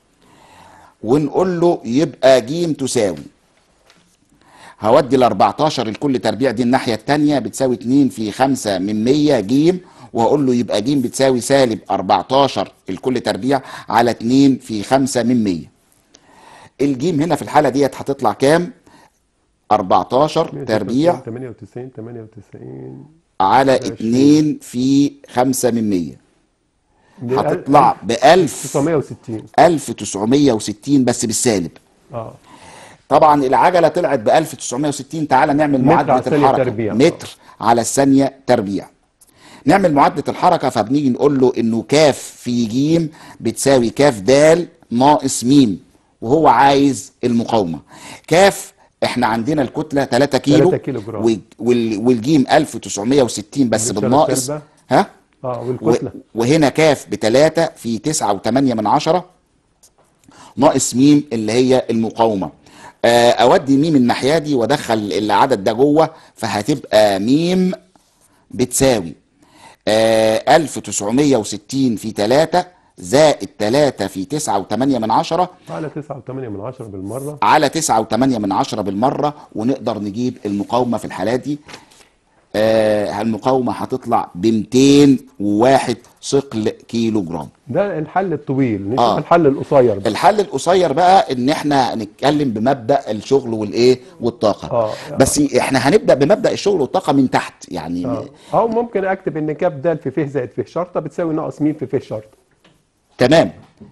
ونقول له يبقى جيم تساوي هودي ال 14 الكل تربيع دي الناحية التانية بتساوي 2 في 5 من 100 جيم وهقول له يبقى جيم بتساوي سالب 14 الكل تربيع على 2 في 5 من 100 الجيم هنا في الحالة ديت هتطلع كام؟ 14 تربيع 98 98 على عشرين. 2 في 5 من 100 ب- هتطلع ب 1000 960 1960 بس بالسالب اه طبعا العجله طلعت ب 1960 تعالى نعمل متر على معادله الثانية الحركه تربيع. متر على الثانيه تربيع نعمل معادله الحركه فبنيجي نقول له انه كاف في جيم بتساوي كاف دال ناقص ميم وهو عايز المقاومه كاف احنا عندنا الكتله 3 كيلو 3 كيلو جرام. وال- وال- والجيم 1960 بس بتشارك بالناقص سالبة. ها اه و- والكتله وهنا كاف بتلاتة في تسعة وتمانية من عشرة ناقص ميم اللي هي المقاومة آه، أودي ميم الناحية دي وأدخل العدد ده جوه فهتبقى ميم بتساوي آه، 1960 في 3 زائد 3 في 9 و8 من عشرة على 9.8 من 10 بالمره على 9 و8 من عشرة بالمرة ونقدر نجيب المقاومة في الحالة دي آه المقاومة هتطلع ب 201 ثقل كيلو جرام ده الحل الطويل نشوف آه. الحل القصير بقى. الحل القصير بقى ان احنا هنتكلم بمبدأ الشغل والايه والطاقة آه. بس احنا هنبدأ بمبدأ الشغل والطاقة من تحت يعني اه او ممكن اكتب ان كاف د في ف زائد ف شرطه بتساوي ناقص م في ف شرطه تمام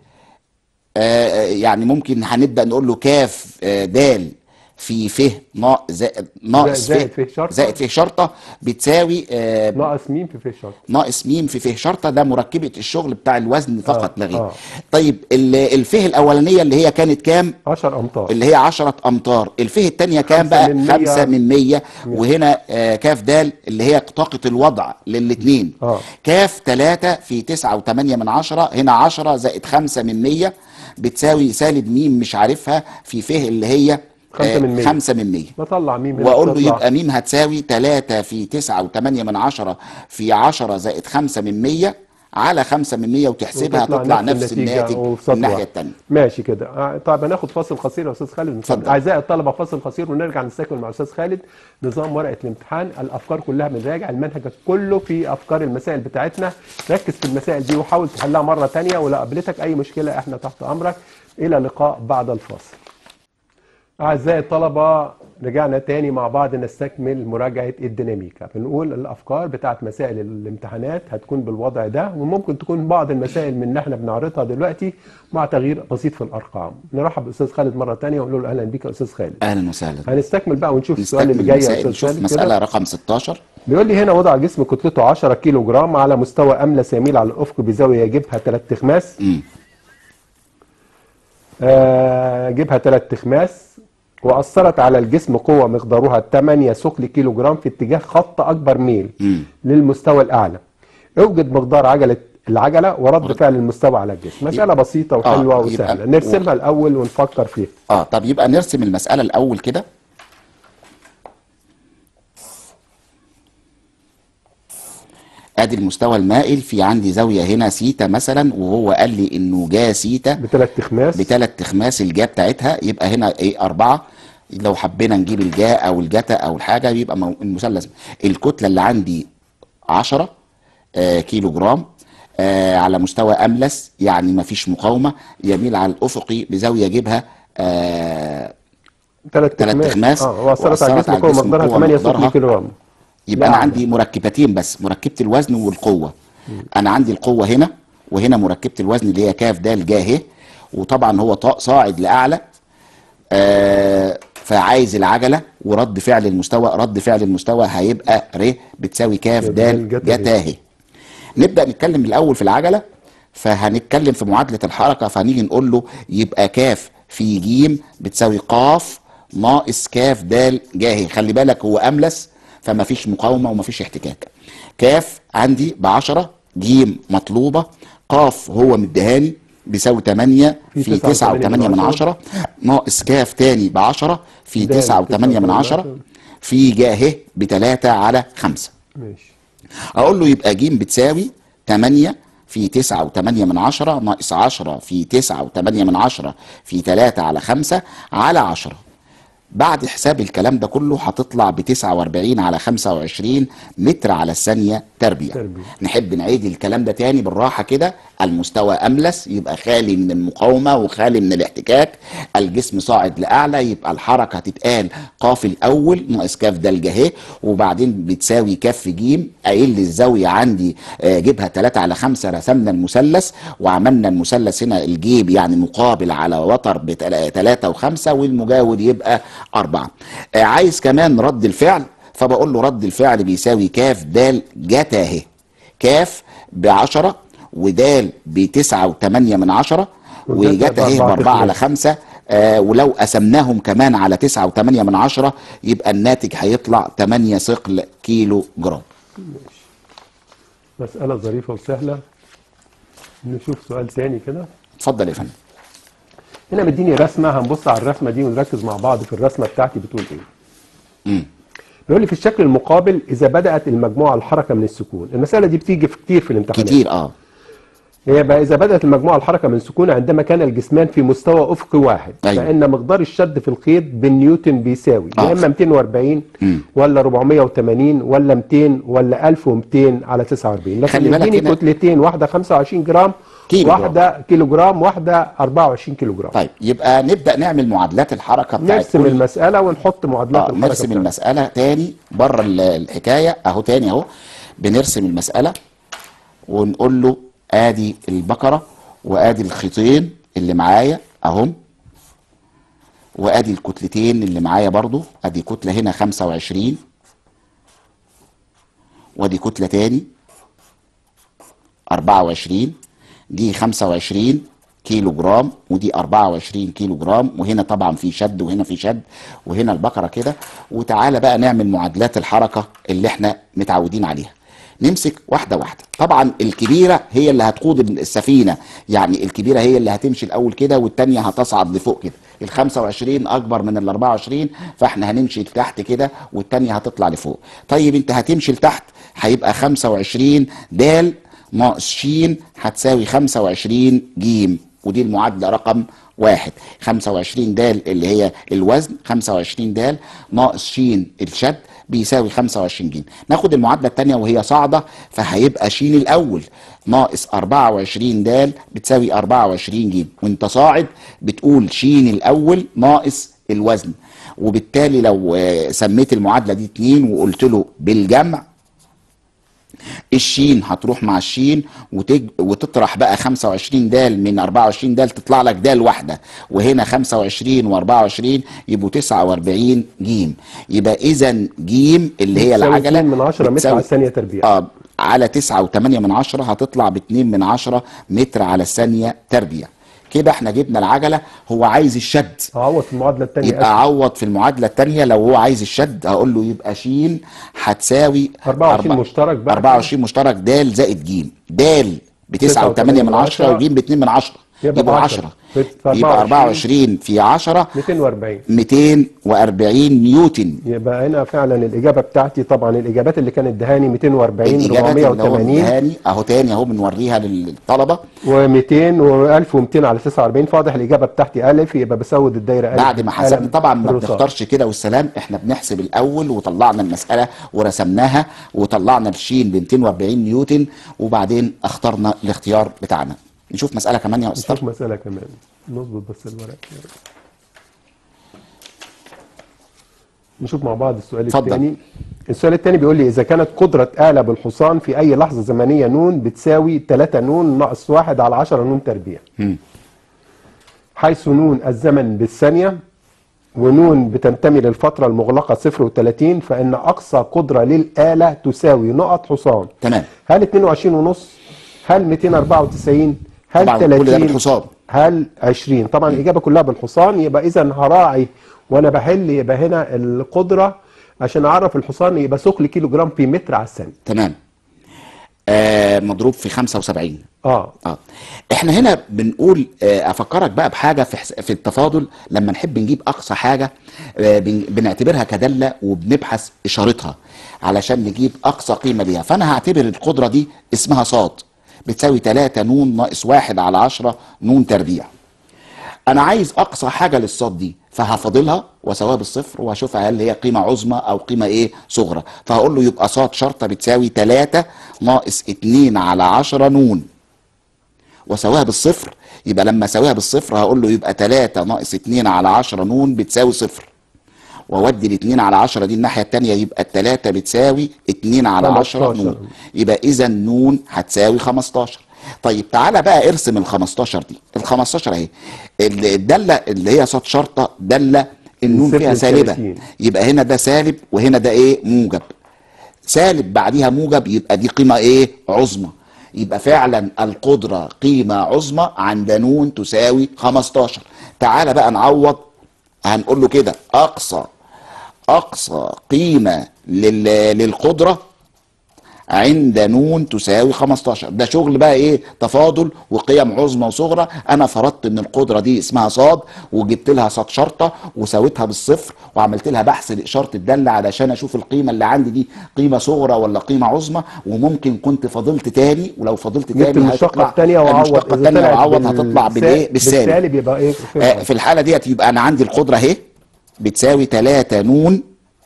آه آه، يعني ممكن هنبدأ نقول له كاف آه دال في ف نا- زائد ناقص زائد ف ف شرطة. زائد ف شرطة بتساوي آه ناقص م في ف شرطه ناقص ميم في فه شرطة ده مركبة الشغل بتاع الوزن فقط آه، لا غير آه. طيب ال- الفه الأولانية اللي هي كانت كام 10 امتار اللي هي 10 أمتار الفه التانية كام خمسة بقى من خمسة مية. من مية وهنا آه كاف دال اللي هي طاقة الوضع للاتنين آه. كاف تلاتة في تسعة وتمانية من عشرة هنا عشرة زائد خمسة من مية بتساوي سالب ميم مش عارفها في فه اللي هي خمسة من مية. خمسة من مية بطلع م هنا واقول له بتطلع يبقى ميم هتساوي 3 في 9 و8 من عشرة في 10 زائد 5 من 100 على 5 من 100 وتحسبها وتطلع تطلع نفس النتيجة الناتج وفي سطر الناحيه واحد. الثانيه ماشي كده آه، طيب هناخد فاصل قصير يا استاذ خالد اتفضل. اعزائي الطلبه فاصل قصير ونرجع نستكمل مع استاذ خالد نظام ورقه الامتحان الافكار كلها بنراجع المنهج كله في افكار المسائل بتاعتنا ركز في المسائل دي وحاول تحلها مره تانية ولو قابلتك اي مشكله احنا تحت امرك الى اللقاء بعد الفاصل أعزائي الطلبة رجعنا تاني مع بعض نستكمل مراجعة الديناميكا بنقول الأفكار بتاعت مسائل الامتحانات هتكون بالوضع ده وممكن تكون بعض المسائل من اللي احنا بنعرضها دلوقتي مع تغيير بسيط في الأرقام نرحب بأستاذ خالد مرة تانية ونقول له أهلا بيك يا أستاذ خالد اهلا وسهلا هنستكمل بقى ونشوف السؤال نستكمل اللي جاي يا المسائل أستاذ نشوف خالد مساله كده رقم 16 بيقول لي هنا وضع جسم كتلته 10 كيلو جرام على مستوى أملس يميل على الأفق بزاوية يجيبها ثلاث تخماس امم آه، جيبها ثلاث تخماس وأثرت على الجسم قوة مقدارها 8 ثقل كيلو جرام في اتجاه خط أكبر ميل مم. للمستوى الأعلى اوجد مقدار عجلة العجلة ورد فعل المستوى على الجسم مسألة بسيطة وحلوة آه، وسهلة يبقى- نرسمها الأول ونفكر فيها اه طب يبقى نرسم المساله الاول كده ادي المستوى المائل في عندي زاويه هنا سيتا مثلا وهو قال لي انه جا سيتا بثلاث تخماس بثلاث تخماس الجا بتاعتها يبقى هنا ايه أربعة لو حبينا نجيب الجا أو الجتا أو الحاجة يبقى مو- المثلث الكتلة اللي عندي عشرة آه كيلو جرام آه على مستوى أملس يعني مفيش مقاومة يميل على الأفقي بزاوية جيبها آه ثلاث تلات تخماس تخماس اه وأثرت على وأثرت الجسم على قوة الجسم مقدارها قوة 8 مقدارها ثقل كيلو جرام يبقى انا لا. عندي مركبتين بس مركبه الوزن والقوه انا عندي القوه هنا وهنا مركبه الوزن اللي هي كاف د ج ه وطبعا هو طا- صاعد لاعلى آه فعايز العجله ورد فعل المستوى رد فعل المستوى هيبقى ر بتساوي كاف د د جتا جتا ه نبدا نتكلم الاول في العجله فهنتكلم في معادله الحركه فهنيجي نقول له يبقى كاف في ج بتساوي قاف ناقص كاف د ج ه خلي بالك هو املس فما فيش مقاومه وما فيش احتكاك كاف عندي ب 10 ج مطلوبه قاف هو مديهاني بيساوي 8 في في 9 9 و8 من 10 ناقص كاف تاني ب 10 في ده 9 و8 من 10 في ج ه ب 3 على 5 ماشي اقول له يبقى ج بتساوي 8 في 9 و8 من 10 ناقص 10 في 9 و8 من 10 في 3 على 5 على 10 بعد حساب الكلام ده كله هتطلع ب 49 على 25 متر على الثانية تربيع تربيع. نحب نعيد الكلام ده تاني بالراحة كده المستوى أملس يبقى خالي من المقاومة وخالي من الاحتكاك الجسم صاعد لأعلى يبقى الحركة هتتقال قاف الأول ناقص كاف د ج ه وبعدين بتساوي كاف ج قايل لي الزاوية عندي آه، جيبها 3 على 5 رسمنا المثلث وعملنا المثلث هنا الجيب يعني مقابل على وتر ب 3 و5 والمجاور يبقى 4 عايز كمان رد الفعل فبقول له رد الفعل بيساوي كاف د جتا ه كاف ب 10 ودال ب 9 و8 من 10 وجتا ه ب 4 على 5 آه ولو قسمناهم كمان على 9 و8 من 10 يبقى الناتج هيطلع 8 ثقل كيلو جرام مسألة ظريفة وسهلة نشوف سؤال تاني كده اتفضل يا فندم هنا مديني رسمة هنبص على الرسمة دي ونركز مع بعض في الرسمة بتاعتي بتقول ايه مم. بيقول لي في الشكل المقابل إذا بدأت المجموعة الحركة من السكون المسألة دي بتيجي في كتير في الامتحانات كتير اه هي بقى إذا بدأت المجموعة الحركة من سكون عندما كان الجسمان في مستوى أفقي واحد أيوة. فإن مقدار الشد في الخيط بالنيوتن بيساوي آه. يا إما 240 مم. ولا 480 ولا 200 ولا 1200 على 49 لكن خلي بالك يديني هنا- كتلتين واحدة 25 جرام كيلو جرام. واحدة كيلو جرام واحدة 24 كيلو جرام طيب يبقى نبدا نعمل معادلات الحركه بتاعت نرسم كل- المسألة ونحط معادلات اه الحركة نرسم بتاعتنا. المساله تاني بره ال- الحكايه اهو تاني اهو بنرسم المساله ونقول له ادي البقره وادي الخيطين اللي معايا اهم وادي الكتلتين اللي معايا برضو ادي كتله هنا 25 وادي كتله تاني 24 دي 25 كيلو جرام ودي 24 كيلو جرام وهنا طبعا في شد وهنا في شد وهنا البقره كده وتعالى بقى نعمل معادلات الحركه اللي احنا متعودين عليها نمسك واحده واحده طبعا الكبيره هي اللي هتقود السفينه يعني الكبيره هي اللي هتمشي الاول كده والتانيه هتصعد لفوق كده ال 25 اكبر من ال 24 فاحنا هنمشي لتحت كده والتانيه هتطلع لفوق طيب انت هتمشي لتحت هيبقى 25 د ناقص ش هتساوي 25 ج ودي المعادله رقم واحد 25 د اللي هي الوزن 25 د ناقص ش الشد بيساوي 25 ج ناخد المعادله الثانيه وهي صاعده فهيبقى ش الاول ناقص 24 د بتساوي 24 ج وانت صاعد بتقول ش الاول ناقص الوزن وبالتالي لو آه، سميت المعادله دي 2 وقلت له بالجمع الشين هتروح مع الشين وتج... وتطرح بقى 25 دال من 24 دال تطلع لك دال واحده وهنا 25 و24 يبقوا 49 جيم يبقى اذا جيم اللي هي بتساوي العجله 2 من 10 متر بتساوي- على الثانية تربيع اه على 9 و8 من 10 هتطلع ب 2 من 10 متر على الثانيه تربيع كده احنا جبنا العجله هو عايز الشد هعوض في المعادلة الثانية يبقى عوض في المعادله الثانيه لو هو عايز الشد هقول له يبقى ش هتساوي 24 مشترك بقى 24 مشترك د زائد ج د ب 9 و8 من 10 وج ب 2 من 10 يبقى يبقى 10. 10 في يبقى 24 في 10 240 240 نيوتن يبقى هنا فعلا الإجابة بتاعتي طبعا الإجابات اللي كانت دهاني 240 الاجابات اللي هو 480 مديهاني اهو تاني اهو بنوريها للطلبه و200 و1200 على 49 فاضح الإجابة بتاعتي ألف يبقى بسود الدايرة ألف بعد ما حسبنا قلم طبعا ما بالرصاص. بنختارش كده والسلام احنا بنحسب الاول وطلعنا المساله ورسمناها وطلعنا الشين ب 240 نيوتن وبعدين اخترنا الاختيار بتاعنا نشوف مساله كمان يا استاذ نشوف مسألة كمان نظبط بس الورق نشوف مع بعض السؤال اتفضل. الثاني السؤال الثاني بيقول لي اذا كانت قدره آلة بالحصان في اي لحظه زمنيه نون بتساوي 3 نون ناقص 1 على 10 نون تربيع مم. حيث نون الزمن بالثانيه ونون بتنتمي للفتره المغلقه 0 و30 فان اقصى قدره للآلة تساوي نقط حصان تمام هل 22 ونص هل 294 هل طبعاً كل ده 30 بالحصان. هل 20 طبعا الاجابه كلها بالحصان يبقى اذا هراعي وانا بحل يبقى هنا القدره عشان اعرف الحصان يبقى ثقل كيلو جرام في متر على الثانيه تمام آه مضروب في 75 اه اه احنا هنا بنقول آه افكرك بقى بحاجه في حس... في التفاضل لما نحب نجيب اقصى حاجه آه بن... بنعتبرها كداله وبنبحث اشارتها علشان نجيب اقصى قيمه ليها فانا هعتبر القدره دي اسمها صاد بتساوي 3 نون ناقص 1 على 10 نون تربيع انا عايز اقصى حاجه للصاد دي فهفاضلها واساويها بالصفر واشوفها هل هي قيمه عظمى او قيمه ايه صغرى فهقول له يبقى صاد شرطه بتساوي 3 ناقص 2 على 10 نون واساويها بالصفر يبقى لما اساويها بالصفر هقول له يبقى 3 ناقص 2 على 10 نون بتساوي صفر واودي ال 2 على 10 دي الناحيه الثانيه يبقى الثلاثه بتساوي 2 على 10 15. نون يبقى اذا نون هتساوي 15 طيب تعالى بقى ارسم ال 15 دي ال 15 اهي ال- الداله اللي هي صاد شرطه داله النون صفر فيها سالبه وثلاثين. يبقى هنا ده سالب وهنا ده ايه موجب سالب بعديها موجب يبقى دي قيمه ايه عظمى يبقى فعلا القدره قيمه عظمى عند نون تساوي 15 تعالى بقى نعوض هنقول له كده اقصى اقصى قيمه لل... للقدره عند نون تساوي 15 ده شغل بقى ايه تفاضل وقيم عظمى وصغرى انا فرضت ان القدره دي اسمها صاد وجبت لها صاد شرطه وساويتها بالصفر وعملت لها بحث لاشاره الداله علشان اشوف القيمه اللي عندي دي قيمه صغرى ولا قيمه عظمى وممكن كنت فضلت تاني ولو فضلت جبت تاني المشتقه هتطلع الثانيه وعوض المشتقه إذا الثانيه طلعت وعوض هتطلع بالايه بالسا- بالسالب بالسالب يبقى ايه آه، في الحاله ديت يبقى انا عندي القدره اهي بتساوي 3 نون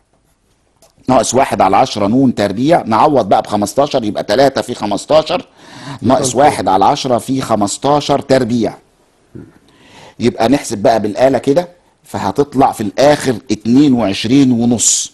ناقص واحد على 10 نون تربيع نعوض بقى ب 15 يبقى 3 في 15 ناقص واحد على 10 في 15 تربيع يبقى نحسب بقى بالآلة كده فهتطلع في الآخر 22 ونص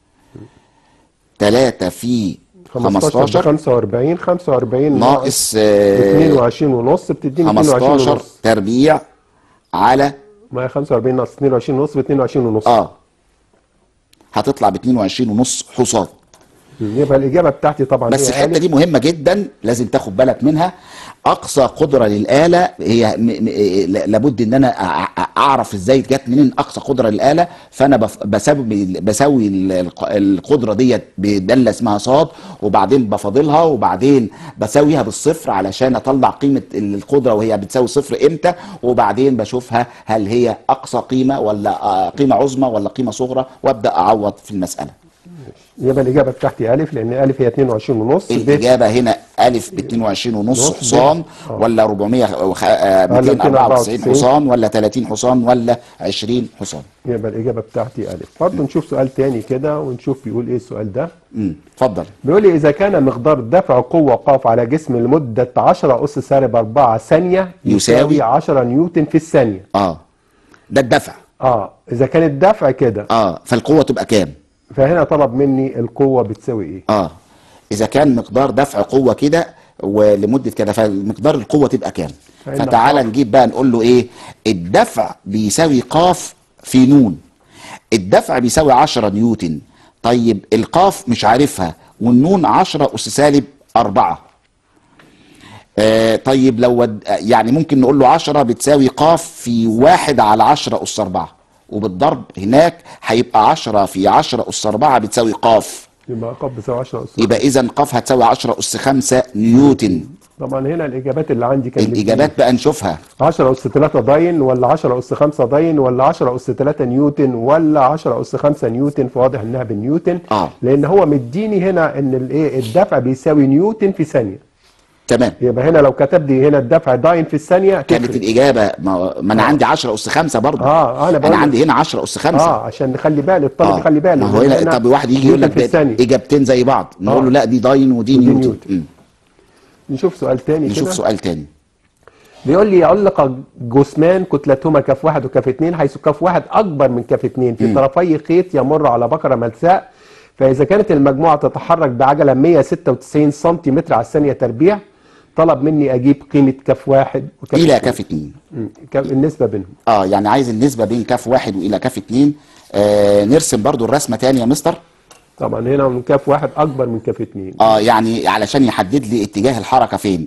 3 في 15 15 45 45 ناقص آه، 22 ونص بتديني 22 15 ونص تربيع على ما هي 45 ناقص 22 ونص ب 22 ونص اه هتطلع ب 22 ونص حصان يبقى الاجابه بتاعتي طبعا بس هي الحته ألف. دي مهمه جدا لازم تاخد بالك منها اقصى قدره للاله هي م... م... ل- لابد ان انا أع- أع- اعرف ازاي جت منين اقصى قدره للاله فانا بف... بساوي بساوي ال- الق- القدره ديت بداله اسمها صاد وبعدين بفاضلها وبعدين بساويها بالصفر علشان اطلع قيمه القدره وهي بتساوي صفر امتى وبعدين بشوفها هل هي اقصى قيمه ولا آه، قيمه عظمى ولا قيمه صغرى وابدا اعوض في المساله يبقى الاجابه بتاعتي الف لان الف هي 22 ونص ب الإجابة هنا ألف ب 22 ونص نص حصان آه. ولا 400 وخ- آه، 294 حصان ولا 30 حصان ولا 20 حصان يبقى الاجابه بتاعتي الف برضه نشوف سؤال تاني كده ونشوف بيقول ايه السؤال ده امم اتفضل بيقول لي اذا كان مقدار دفع قوه قاف على جسم لمده 10 اس سالب 4 ثانيه يساوي؟ يساوي 10 نيوتن في الثانيه اه ده الدفع اه اذا كان الدفع كده اه فالقوة تبقى كام فهنا طلب مني القوه بتساوي ايه اه إذا كان مقدار دفع قوة كده ولمدة كده فمقدار القوة تبقى كام فإن فتعالى قاف. نجيب بقى نقول له ايه الدفع بيساوي قاف في نون الدفع بيساوي 10 نيوتن طيب القاف مش عارفها والنون 10 أس سالب 4 آه طيب لو ود... يعني ممكن نقول له 10 بتساوي قاف في 1 على 10 أس 4 وبالضرب هناك هيبقى 10 في 10 أس 4 بتساوي قاف يبقى قاف بتساوي 10 اس يبقى اذا قاف هتساوي 10 اس 5 نيوتن طبعا هنا الاجابات اللي عندي كانت الاجابات بقى نشوفها 10 اس 3 داين ولا 10 اس 5 داين ولا 10 اس 3 نيوتن ولا 10 اس 5 نيوتن فواضح انها بالنيوتن آه. لان هو مديني هنا ان الايه الدفع بيساوي نيوتن في ثانيه تمام يبقى هنا لو كتب لي هنا الدفع داين في الثانيه كانت تفرق. الاجابه ما, ما انا عندي 10 اس 5 برضه اه انا بقول انا لك- عندي هنا 10 اس 5 اه عشان نخلي بالي الطالب يخلي باله ما هو لأن هنا طب واحد يجي يقول نيوتن لك في الثانيه ده اجابتين زي بعض نقول له آه. لا دي داين ودي ودي نيوتن نيوتن. مم. نشوف سؤال تاني نشوف كده سؤال تاني بيقول لي يعلق جثمان كتلتهما كف واحد وكف اثنين حيث كف واحد اكبر من كف اثنين في طرفي خيط يمر على بقره ملساء فاذا كانت المجموعه تتحرك بعجله 196 سنتيمتر على الثانيه تربيع طلب مني اجيب قيمه كف واحد وكف الى اتنين. كف اتنين مم. كف- النسبه بينهم اه يعني عايز النسبه بين كف واحد والى كف اتنين آه نرسم برضو الرسمه تاني يا مستر طبعا هنا من كف واحد اكبر من كف اثنين اه يعني علشان يحدد لي اتجاه الحركه فين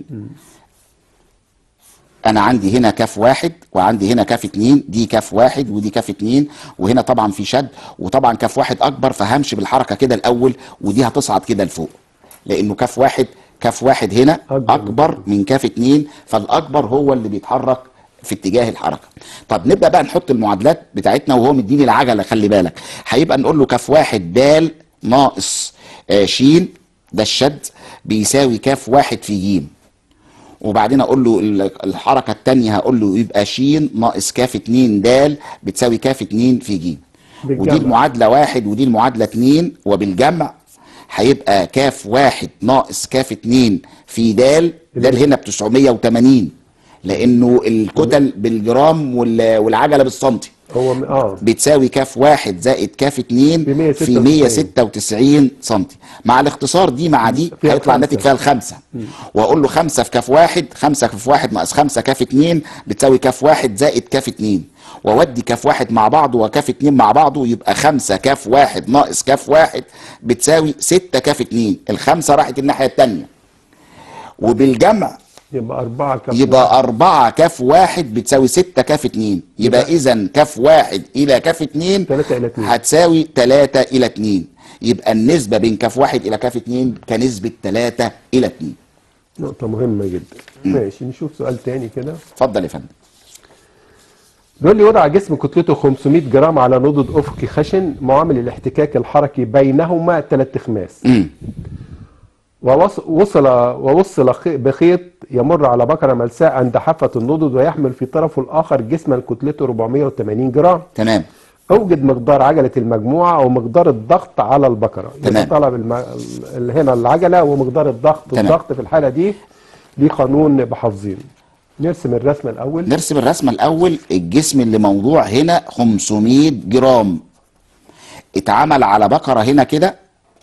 انا عندي هنا كف واحد وعندي هنا كف اتنين دي كف واحد ودي كف اتنين وهنا طبعا في شد وطبعا كف واحد اكبر فهمشي بالحركه كده الاول ودي هتصعد كده لفوق لانه كف واحد كف واحد هنا أكبر اكبر, من أكبر من كف اتنين فالاكبر هو اللي بيتحرك في اتجاه الحركه طب نبدا بقى نحط المعادلات بتاعتنا وهو مديني العجله خلي بالك هيبقى نقول له كف واحد د ناقص آه، ش ده الشد بيساوي كف واحد في ج وبعدين اقول له ال- الحركه الثانيه هقول له يبقى ش ناقص كاف 2 د بتساوي كاف 2 في ج بالجمع. ودي المعادله واحد ودي المعادله 2 وبالجمع هيبقى كاف واحد ناقص كاف 2 في د د هنا ب 980 لانه الكتل بالجرام وال- والعجله بالسنتي هو م- اه بتساوي كاف واحد زائد كاف اتنين في في 196. 196 سنتي مع الاختصار دي مع دي فيها هيطلع الخمسة. الناتج فيها الخمسة واقول له خمسة في كاف واحد خمسة كاف واحد ناقص خمسة كاف اتنين بتساوي كاف واحد زائد كاف اتنين واودي كاف واحد مع بعضه وكاف اتنين مع بعضه يبقى خمسة كاف واحد ناقص كاف واحد بتساوي ستة كاف اتنين الخمسة راحت الناحية التانية وبالجمع يبقى أربعة كف يبقى أربعة كاف واحد بتساوي ستة كاف اتنين يبقى يبقى- إذا كاف واحد إلى كاف اتنين تلاتة إلى اتنين. هتساوي تلاتة إلى اتنين يبقى النسبة بين كاف واحد إلى كاف اتنين كنسبة تلاتة إلى اتنين نقطة مهمة جدا ماشي نشوف سؤال تاني كده اتفضل يا فندم بيقول لي وضع جسم كتلته 500 جرام على نضد افقي خشن معامل الاحتكاك الحركي بينهما ثلاث اخماس مم. ووصل ووصل خي- بخيط يمر على بكره ملساء عند حافه النضد ويحمل في طرفه الاخر جسما كتلته 480 جرام تمام اوجد مقدار عجله المجموعه ومقدار الضغط على البكره تمام. يبقى طلب الم... ال- هنا العجله ومقدار الضغط تمام. الضغط في الحاله دي دي قانون نبقى حافظينه نرسم الرسمه الاول نرسم الرسمة الأول الجسم اللي موضوع هنا 500 جرام اتعمل على بقرة هنا كده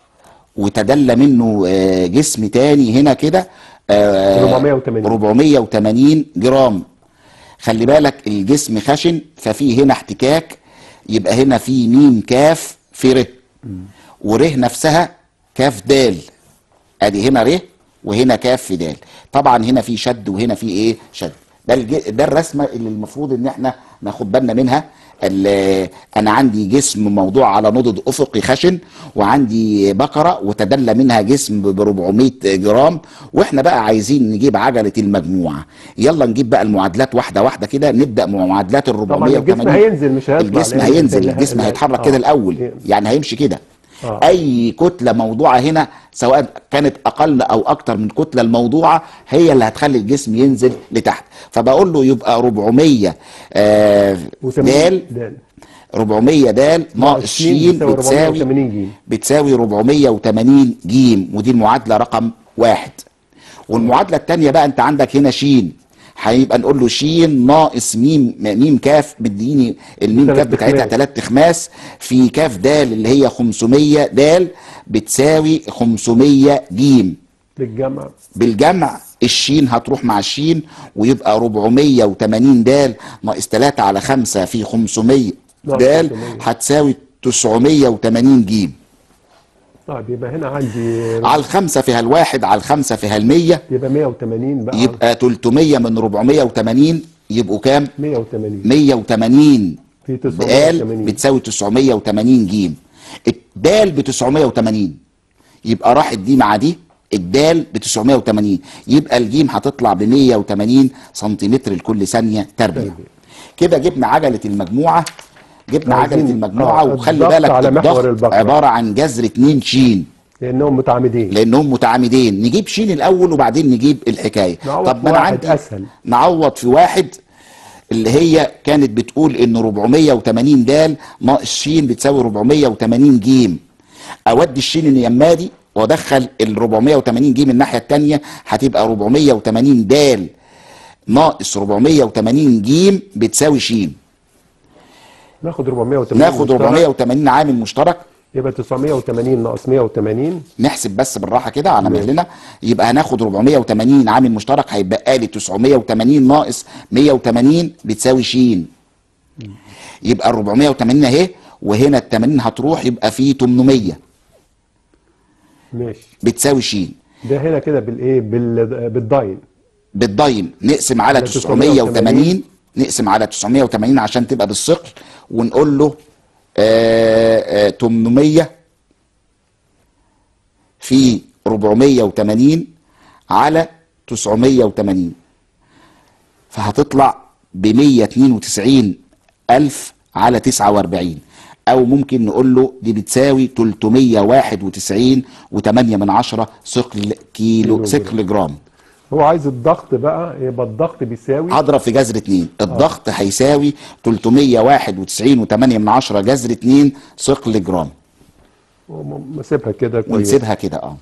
وتدلى منه آه، جسم تاني هنا كده آه، 480. 480 جرام خلي بالك الجسم خشن ففي هنا احتكاك يبقى هنا في ميم كاف في ر وره نفسها كاف دال ادي هنا ر وهنا كاف في دال طبعا هنا في شد وهنا في ايه شد ده الج... ده الرسمه اللي المفروض ان احنا ناخد بالنا منها ال- انا عندي جسم موضوع على نضد افقي خشن وعندي بقره وتدلى منها جسم ب 400 جرام واحنا بقى عايزين نجيب عجله المجموعه يلا نجيب بقى المعادلات واحده واحده كده نبدا معادلات ال طبعا 480 الجسم هينزل مش هيطلع الجسم لأن هينزل اللي- الجسم اللي- هيتحرك آه. كده الاول إيه. يعني هيمشي كده آه. اي كتله موضوعه هنا سواء كانت اقل او اكتر من الكتله الموضوعه هي اللي هتخلي الجسم ينزل لتحت فبقول له يبقى 400 آه دال دال 400 دال ناقص ش بتساوي بتساوي 480 جيم بتساوي 480 جيم ودي المعادله رقم واحد والمعادله الثانيه بقى انت عندك هنا ش هيبقى نقول له ش ناقص ميم ميم كاف بتديني الميم تلات كاف بتاعتها خماس. ثلاث خماس في كاف دال اللي هي 500 دال بتساوي 500 جيم بالجمع بالجمع الشين هتروح مع الشين ويبقى 480 دال ناقص 3 على 5 في 500 ناقص دال 500. هتساوي 980 جيم طيب يبقى هنا عندي على الخمسة فيها الواحد على الخمسة فيها المية يبقى 180 بقى يبقى 300 من 480 يبقوا كام 180 180 في دال 980 بتساوي 980 جيم الدال ب 980 يبقى راحت دي مع دي الدال ب 980 يبقى الجيم هتطلع ب 180 سنتيمتر لكل ثانيه تربيع تربيع. كده جبنا عجله المجموعه جبنا عايزين- عجله المجموعه آه، وخلي الضغط بالك على محور الضغط البقرة. عباره عن جذر 2 شين لانهم متعامدين لانهم متعامدين نجيب شين الاول وبعدين نجيب الحكايه نعوض طب في ما انا واحد عندي أسهل. نعوض في واحد اللي هي كانت بتقول ان 480 دال ناقص شين بتساوي 480 جيم اودي الشين اليمه دي وادخل ال 480 جيم الناحيه الثانيه هتبقى 480 دال ناقص 480 ج بتساوي ش ناخد 480 ناخد مشترك، 480 عامل مشترك يبقى 980 ناقص 180 نحسب بس بالراحه كده على مهلنا يبقى هناخد 480 عامل مشترك هيبقى لي 980 ناقص 180 بتساوي ش يبقى ال 480 اهي وهنا ال 80 هتروح يبقى في 800 ماشي بتساوي ش ده هنا كده بالايه بال... بالداين بالضايم نقسم على على 980 نقسم على 980 عشان تبقى بالثقل ونقول له آه، آه، 800 في 480 على 980 فهتطلع ب 192 ألف على 49 أو ممكن نقول له دي بتساوي 391 و8 من عشرة ثقل كيلو كيلو جرام. ثقل جرام هو عايز الضغط بقى يبقى الضغط بيساوي هضرب في جذر 2 الضغط هيساوي 391 و8 من عشرة جذر 2 ثقل جرام نسيبها كده كويس ونسيبها كده اه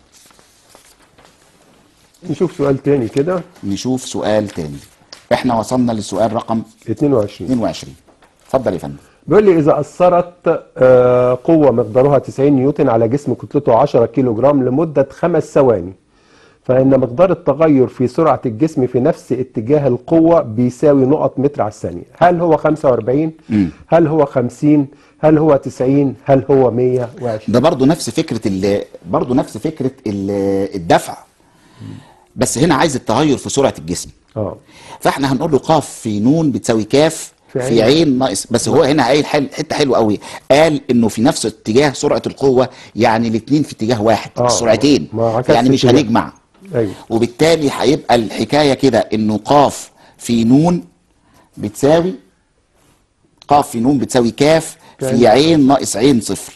نشوف سؤال تاني كده نشوف سؤال تاني احنا وصلنا للسؤال رقم 22 22 اتفضل يا فندم بيقول لي إذا أثرت آه، قوة مقدارها 90 نيوتن على جسم كتلته 10 كيلو جرام لمدة خمس ثواني فإن مقدار التغير في سرعة الجسم في نفس اتجاه القوة بيساوي نقط متر على الثانية هل هو 45 هل هو 50 هل هو 90 هل هو 120 ده برضو نفس فكرة ال برضو نفس فكرة ال- الدفع بس هنا عايز التغير في سرعة الجسم اه فاحنا هنقول له قاف في نون بتساوي كاف في في عين. عين ناقص بس هو هنا قايل حل حته حلوه قوي قال انه في نفس اتجاه سرعه القوه يعني الاثنين في اتجاه واحد آه، السرعتين ما عكس يعني مش اتجاه. هنجمع ايوه وبالتالي هيبقى الحكايه كده انه قاف في نون بتساوي قاف في نون بتساوي كاف في كان- عين ناقص عين صفر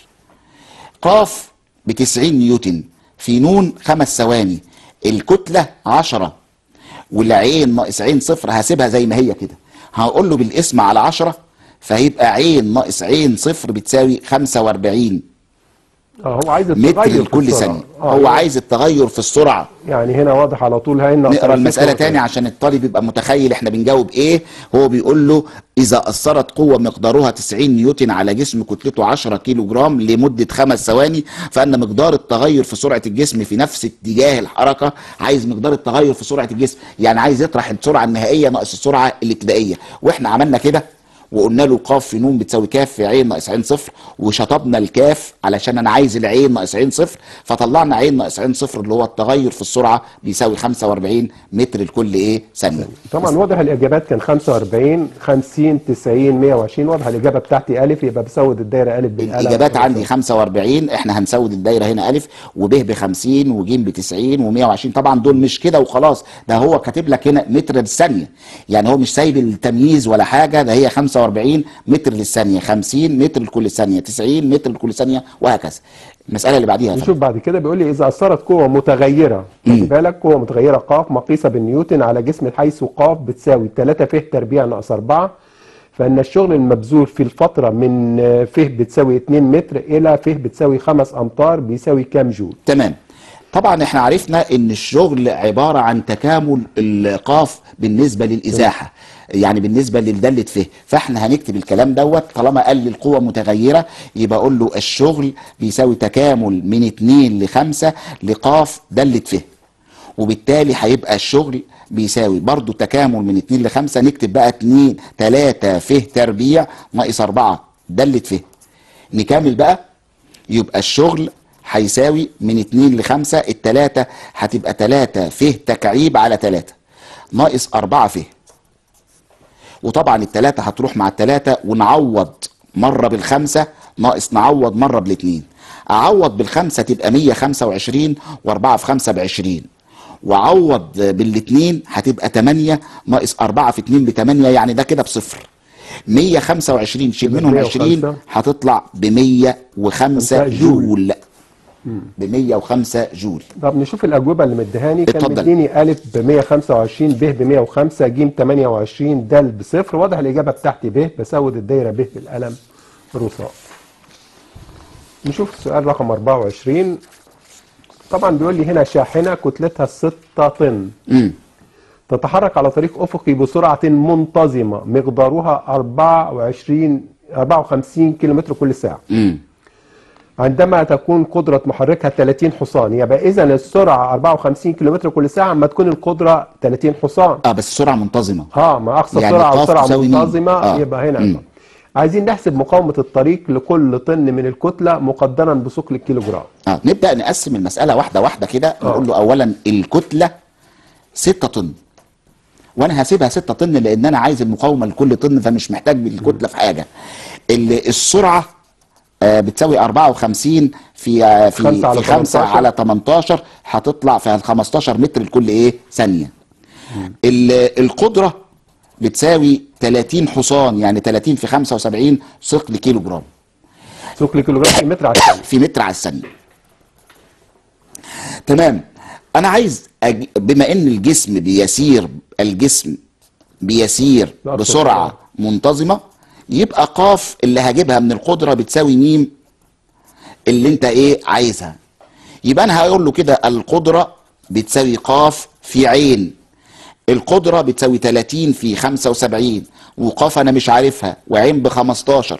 قاف ب 90 نيوتن في نون خمس ثواني الكتله 10 والعين ناقص عين صفر هسيبها زي ما هي كده هقول له بالاسم على 10 فهيبقى عين ناقص عين صفر بتساوي 45 اه هو عايز متر التغير في لكل السرعة. ثانيه آه هو عايز التغير في السرعه يعني هنا واضح على طول هنا نقرا المسألة تاني عشان الطالب يبقى متخيل احنا بنجاوب ايه هو بيقول له إذا أثرت قوة مقدارها 90 نيوتن على جسم كتلته 10 كيلو جرام لمدة خمس ثواني فإن مقدار التغير في سرعة الجسم في نفس اتجاه الحركة عايز مقدار التغير في سرعة الجسم يعني عايز يطرح السرعة النهائية ناقص السرعة الابتدائية واحنا عملنا كده وقلنا له قاف في نون بتساوي كاف في عين ناقص عين صفر وشطبنا الكاف علشان انا عايز العين ناقص عين صفر فطلعنا عين ناقص عين صفر اللي هو التغير في السرعه بيساوي 45 متر لكل ايه ثانيه طبعا واضح الاجابات كان 45 50 90 120 واضح الاجابه بتاعتي الف يبقى بسود الدايره الف بالقلم الاجابات عندي 45 احنا هنسود الدايره هنا الف وب ب 50 وج ب 90 و120 طبعا دول مش كده وخلاص ده هو كاتب لك هنا متر للثانيه يعني هو مش سايب التمييز ولا حاجه ده هي 45 متر للثانيه 50 متر لكل ثانيه 90 متر لكل ثانيه وهكذا المساله اللي بعديها يا فندم. نشوف بعد كده بيقول لي اذا اثرت قوه متغيره خلي بالك قوه متغيره ق مقيسه بالنيوتن على جسم حيث ق بتساوي 3 ف تربيع ناقص 4 فان الشغل المبذول في الفتره من آه، ف بتساوي 2 متر الى ف بتساوي 5 امتار بيساوي كام جول تمام طبعا احنا عرفنا ان الشغل عبارة عن تكامل القاف بالنسبة للإزاحة يعني بالنسبة للدالة فه فاحنا هنكتب الكلام دوت طالما قال لي القوة متغيرة يبقى اقول له الشغل بيساوي تكامل من 2 ل 5 لقاف دالة فه وبالتالي هيبقى الشغل بيساوي برضو تكامل من 2 ل 5 نكتب بقى 2 3 ف تربيع ناقص 4 دالة فه نكمل بقى يبقى الشغل هيساوي من 2 ل 5 التلاتة هتبقى 3 ف تكعيب على 3 ناقص 4 ف وطبعا التلاتة هتروح مع التلاتة ونعوض مرة بالخمسة ناقص نعوض مرة بالاتنين أعوض بالخمسة تبقى 125 وأربعة في خمسة بعشرين وعوض بالاتنين هتبقى 8 ناقص 4 في 2 ب 8 يعني ده كده بصفر 125 شيل يبقى منهم 105. 20 هتطلع ب 105 جول ب 105 جول طب نشوف الاجوبه اللي مديهاني كان اتفضل. مديني الف ب 125 ب ب 105 ج 28 د بصفر واضح الاجابه بتاعتي ب بسود الدايره ب بالقلم رصاص نشوف السؤال رقم 24 طبعا بيقول لي هنا شاحنه كتلتها 6 طن امم تتحرك على طريق افقي بسرعه منتظمه مقدارها 24 54 كيلومتر كل ساعه امم عندما تكون قدرة محركها 30 حصان يبقى إذا السرعة 54 كيلومتر كل ساعة اما تكون القدرة 30 حصان اه بس سرعه منتظمه ها ما أقصى يعني سرعة قاف وسرعة تساوي مين؟ منتظمة آه. يبقى هنا مم. عايزين نحسب مقاومة الطريق لكل طن من الكتلة مقدرا بثقل الكيلوغرام اه نبدا نقسم المساله واحده واحده كده نقول له اولا الكتله 6 طن وانا هسيبها 6 طن لان انا عايز المقاومه لكل طن فمش محتاج بالكتله في حاجه ال- السرعه آه، بتساوي 54 في آه، في خمسة على في 5 18. على 18 هتطلع في 15 متر لكل ايه ثانيه ال- القدره بتساوي 30 حصان يعني 30 في 75 ثقل كيلو جرام ثقل الكيلوغرام في متر على الثانية في متر على الثانية تمام انا عايز أج... بما ان الجسم بيسير الجسم بيسير بأقصى بسرعة سرعة. منتظمة يبقى قاف اللي هجيبها من القدرة بتساوي ميم اللي انت ايه عايزها يبقى انا هقول له كده القدرة بتساوي قاف في عين القدرة بتساوي 30 في 75 وقاف انا مش عارفها وعين ب 15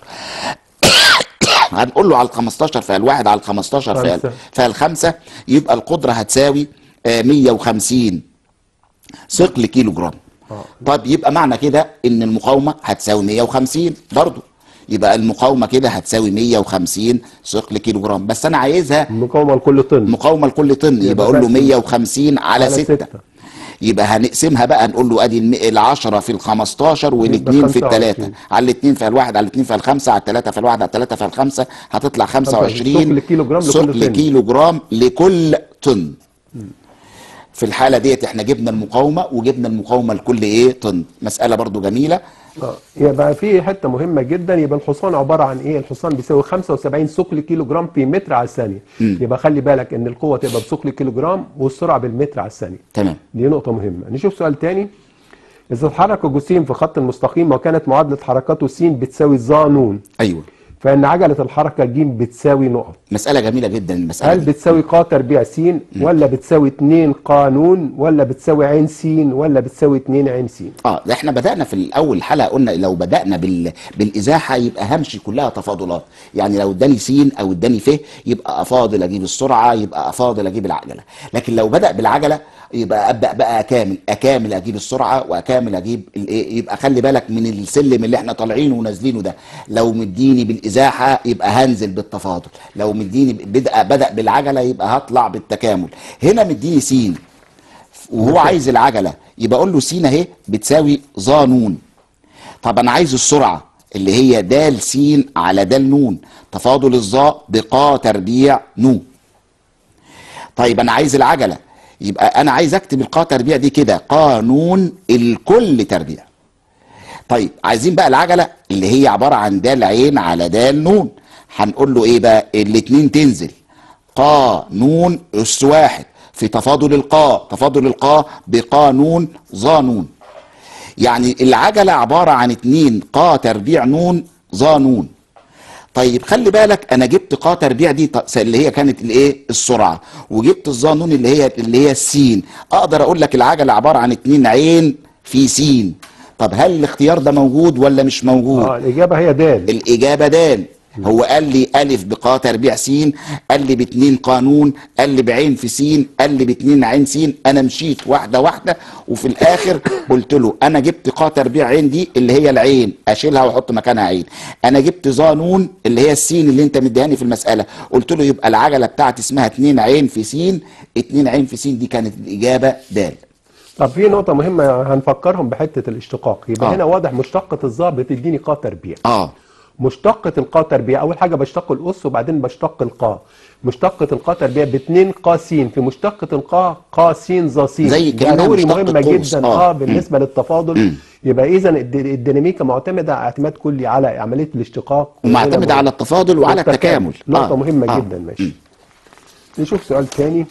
هنقول له على ال 15 فال واحد على ال 15 فال خمسة. فال خمسة يبقى القدرة هتساوي آه، 150 ثقل كيلو جرام طب يبقى معنى كده ان المقاومة هتساوي 150 برضو يبقى المقاومة كده هتساوي 150 ثقل كيلو جرام بس انا عايزها المقاومة لكل طن مقاومة لكل طن يبقى يبقى اقول له بقى 150 على على 6 ستة. يبقى هنقسمها بقى نقول له ادي ال 10 في ال 15 والاثنين في 25. الثلاثه على الاثنين في الواحد على الاثنين في الخمسه على الثلاثه في الواحد على الثلاثه في الخمسه هتطلع 25 ثقل كيلو جرام لكل ثقل طن. كيلو جرام لكل طن في الحاله ديت احنا جبنا المقاومه وجبنا المقاومه لكل ايه طن مساله برضو جميله آه. يبقى في حته مهمه جدا يبقى الحصان عباره عن ايه الحصان بيساوي 75 ثقل كيلو جرام في متر على الثانيه يبقى خلي بالك ان القوه تبقى بثقل كيلو جرام والسرعه بالمتر على الثانيه تمام دي نقطه مهمه نشوف سؤال تاني اذا اتحرك الجسيم في خط مستقيم وكانت معادله حركاته س بتساوي ظ ن ايوه فان عجله الحركه ج بتساوي نقط مساله جميله جدا المساله هل دي. بتساوي ق تربيع س ولا بتساوي 2 قانون ولا بتساوي عين س ولا بتساوي 2 عين س اه ده احنا بدأنا في الأول حلقة قلنا لو بدأنا بال... بالإزاحة يبقى همشي كلها تفاضلات يعني لو اداني س أو اداني ف يبقى أفاضل أجيب السرعة يبقى أفاضل أجيب العجلة لكن لو بدأ بالعجلة يبقى أبدأ بقى أكامل أكامل أجيب السرعة وأكامل أجيب الإيه يبقى خلي بالك من السلم اللي احنا طالعينه ونازلينه ده لو مديني بالإزاحة يبقى هنزل بالتفاضل لو مديني بدأ بدأ بالعجلة يبقى هطلع بالتكامل هنا مديني س وهو عايز العجله يبقى اقول له س اهي بتساوي ظ ن طب انا عايز السرعه اللي هي د س على د ن تفاضل الظا بقا تربيع ن طيب انا عايز العجله يبقى انا عايز اكتب القا تربيع دي كده قانون الكل تربيع طيب عايزين بقى العجله اللي هي عباره عن د عين على د ن هنقول له ايه بقى الاتنين تنزل قا نون اس واحد في تفاضل القا تفاضل القا بقانون ظا نون يعني العجله عباره عن اتنين قا تربيع نون ظا نون طيب خلي بالك انا جبت قا تربيع دي ط- اللي هي كانت الايه السرعه وجبت الظا نون اللي هي اللي هي السين اقدر اقول لك العجله عباره عن اتنين عين في سين طب هل الاختيار ده موجود ولا مش موجود اه الاجابه هي د الإجابة دال هو قال لي ألف بقا تربيع س قال لي باتنين قانون قال لي بعين في س قال لي باتنين عين س أنا مشيت واحدة واحدة وفي الآخر قلت له أنا جبت قا تربيع عين دي اللي هي العين أشيلها وأحط مكانها عين أنا جبت ظا نون اللي هي السين اللي أنت مديهاني في المسألة قلت له يبقى العجلة بتاعتي اسمها اتنين عين في س اتنين عين في س دي كانت الإجابة دال طب في نقطة مهمة هنفكرهم بحتة الاشتقاق يبقى آه. هنا واضح مشتقة الظا بتديني قا تربيع آه مشتقة القا تربيع أول حاجة بشتق الأس وبعدين بشتق القا مشتقة القا تربيع باتنين قا س في مشتقة القا قا س ظا س زي كأنها ضروري مشتقة مهمة قوس. جدا آه. اه بالنسبة للتفاضل يبقى إذا الد- الديناميكا معتمدة اعتماد كلي على عملية الاشتقاق ومعتمدة وهنا على التفاضل وعلى التكامل نقطة آه. مهمة آه. جدا ماشي نشوف سؤال تاني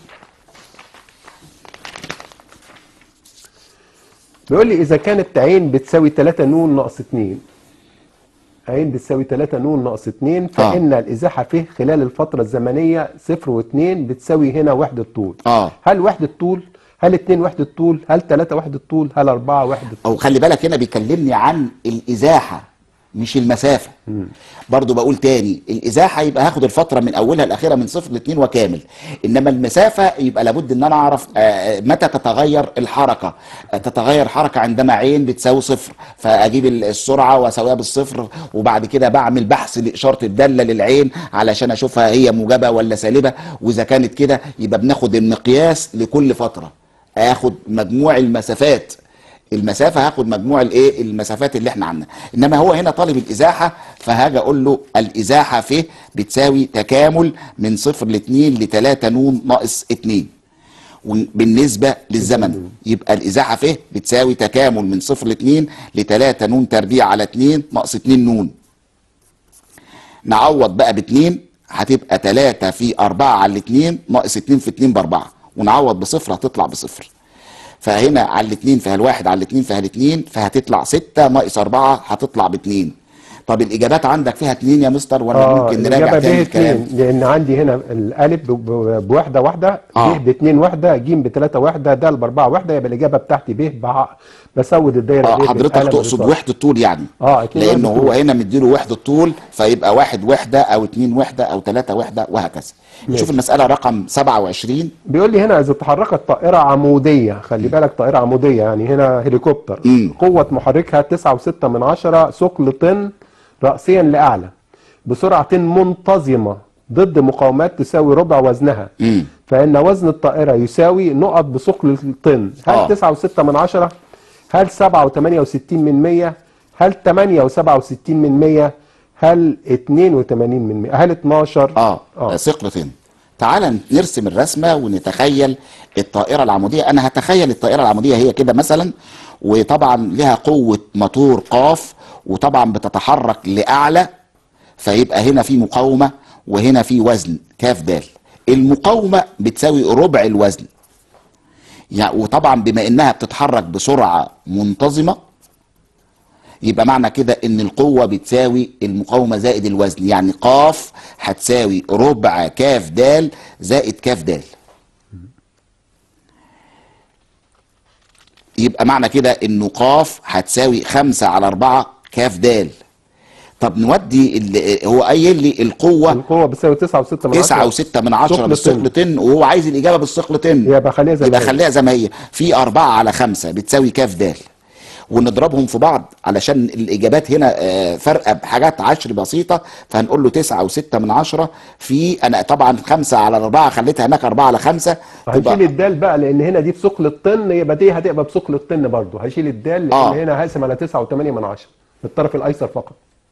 بيقول لي إذا كانت عين بتساوي 3 نون ناقص 2 عين بتساوي 3 نون ناقص 2 فإن الإزاحة فيه خلال الفترة الزمنية صفر و2 بتساوي هنا وحدة طول اه هل وحدة طول؟ هل 2 وحدة طول؟ هل 3 وحدة طول؟ هل 4 وحدة طول؟ او خلي بالك هنا بيكلمني عن الازاحه مش المسافه برضو بقول تاني الازاحه يبقى هاخد الفتره من اولها لاخرها من صفر لاتنين وكامل انما المسافه يبقى لابد ان انا اعرف آه، متى تتغير الحركه آه، تتغير حركه عندما عين بتساوي صفر فاجيب ال- السرعه واساويها بالصفر وبعد كده بعمل بحث لاشاره الداله للعين علشان اشوفها هي موجبه ولا سالبه واذا كانت كده يبقى بناخد المقياس لكل فتره اخد مجموع المسافات المسافه هاخد مجموع الايه المسافات اللي احنا عندنا انما هو هنا طالب الازاحه فهاجي اقول له الازاحه فيه بتساوي تكامل من صفر لاتنين لتلاته نون ناقص اتنين وبالنسبه للزمن يبقى الازاحه فيه بتساوي تكامل من صفر لاتنين لتلاته نون تربيع على اتنين ناقص اتنين نون نعوض بقى باتنين هتبقى تلاتة في أربعة على الاتنين ناقص اتنين في اتنين بأربعة ونعوض بصفر هتطلع بصفر فهنا على الاتنين فيها الواحد على الاتنين فيها الاتنين فهتطلع ستة ناقص أربعة هتطلع باتنين طب الإجابات عندك فيها اتنين يا مستر ولا ممكن نراجع الإجابة تاني ب الكلام 2 لأن عندي هنا الألف ب- ب- بوحدة واحدة آه. ب باتنين واحدة ج بتلاتة واحدة د بأربعة واحدة يبقى الإجابة بتاعتي ب بع- بسود الدايرة اه ب حضرتك بالقلم تقصد بالظبط. وحدة طول يعني اه اتنين لأنه وحدة هو طول. هنا مديله وحدة طول فيبقى واحد وحدة أو اتنين وحدة أو تلاتة وحدة وهكذا نشوف المسألة رقم 27 بيقول لي هنا إذا تحركت طائرة عمودية خلي بالك طائرة عمودية يعني هنا هليكوبتر مم. قوة محركها تسعة وستة من عشرة ثقل طن رأسيا لأعلى بسرعة منتظمة ضد مقاومات تساوي ربع وزنها مم. فإن وزن الطائرة يساوي نقط بثقل الطن هل آه. تسعة وستة من عشرة هل سبعة وثمانية وستين من مية هل تمانية وسبعة وستين من مية هل اتنين وتمانين من مية هل اتناشر اه, آه. آه. ثقلتين تعال نرسم الرسمة ونتخيل الطائرة العمودية أنا هتخيل الطائرة العمودية هي كده مثلا وطبعا لها قوة موتور قاف وطبعا بتتحرك لأعلى فيبقى هنا في مقاومة وهنا في وزن كاف دال المقاومة بتساوي ربع الوزن يعني وطبعا بما انها بتتحرك بسرعة منتظمة يبقى معنى كده ان القوة بتساوي المقاومة زائد الوزن يعني قاف هتساوي ربع كاف دال زائد كاف دال يبقى معنى كده انه قاف هتساوي خمسة على أربعة كاف دال طب نودي ال- هو قايل لي القوة القوة بتساوي تسعة وستة من تسعة عشرة وستة من عشرة ثقل بالثقل طن وهو عايز الإجابة بالثقل طن يبقى خليها زي يبقى ما هي. خليها زي ما هي في أربعة على خمسة بتساوي كاف دال ونضربهم في بعض علشان الإجابات هنا آه، فارقة بحاجات عشر بسيطة فهنقول له تسعة وستة من عشرة في أنا طبعا خمسة على أربعة خليتها هناك أربعة على خمسة هنشيل الدال بقى لان هنا دي بثقل الطن يبقى دي هتبقى بثقل الطن برضه هشيل الدال لان آه. هنا هقسم على 9 و8 من عشرة الطرف الايسر فقط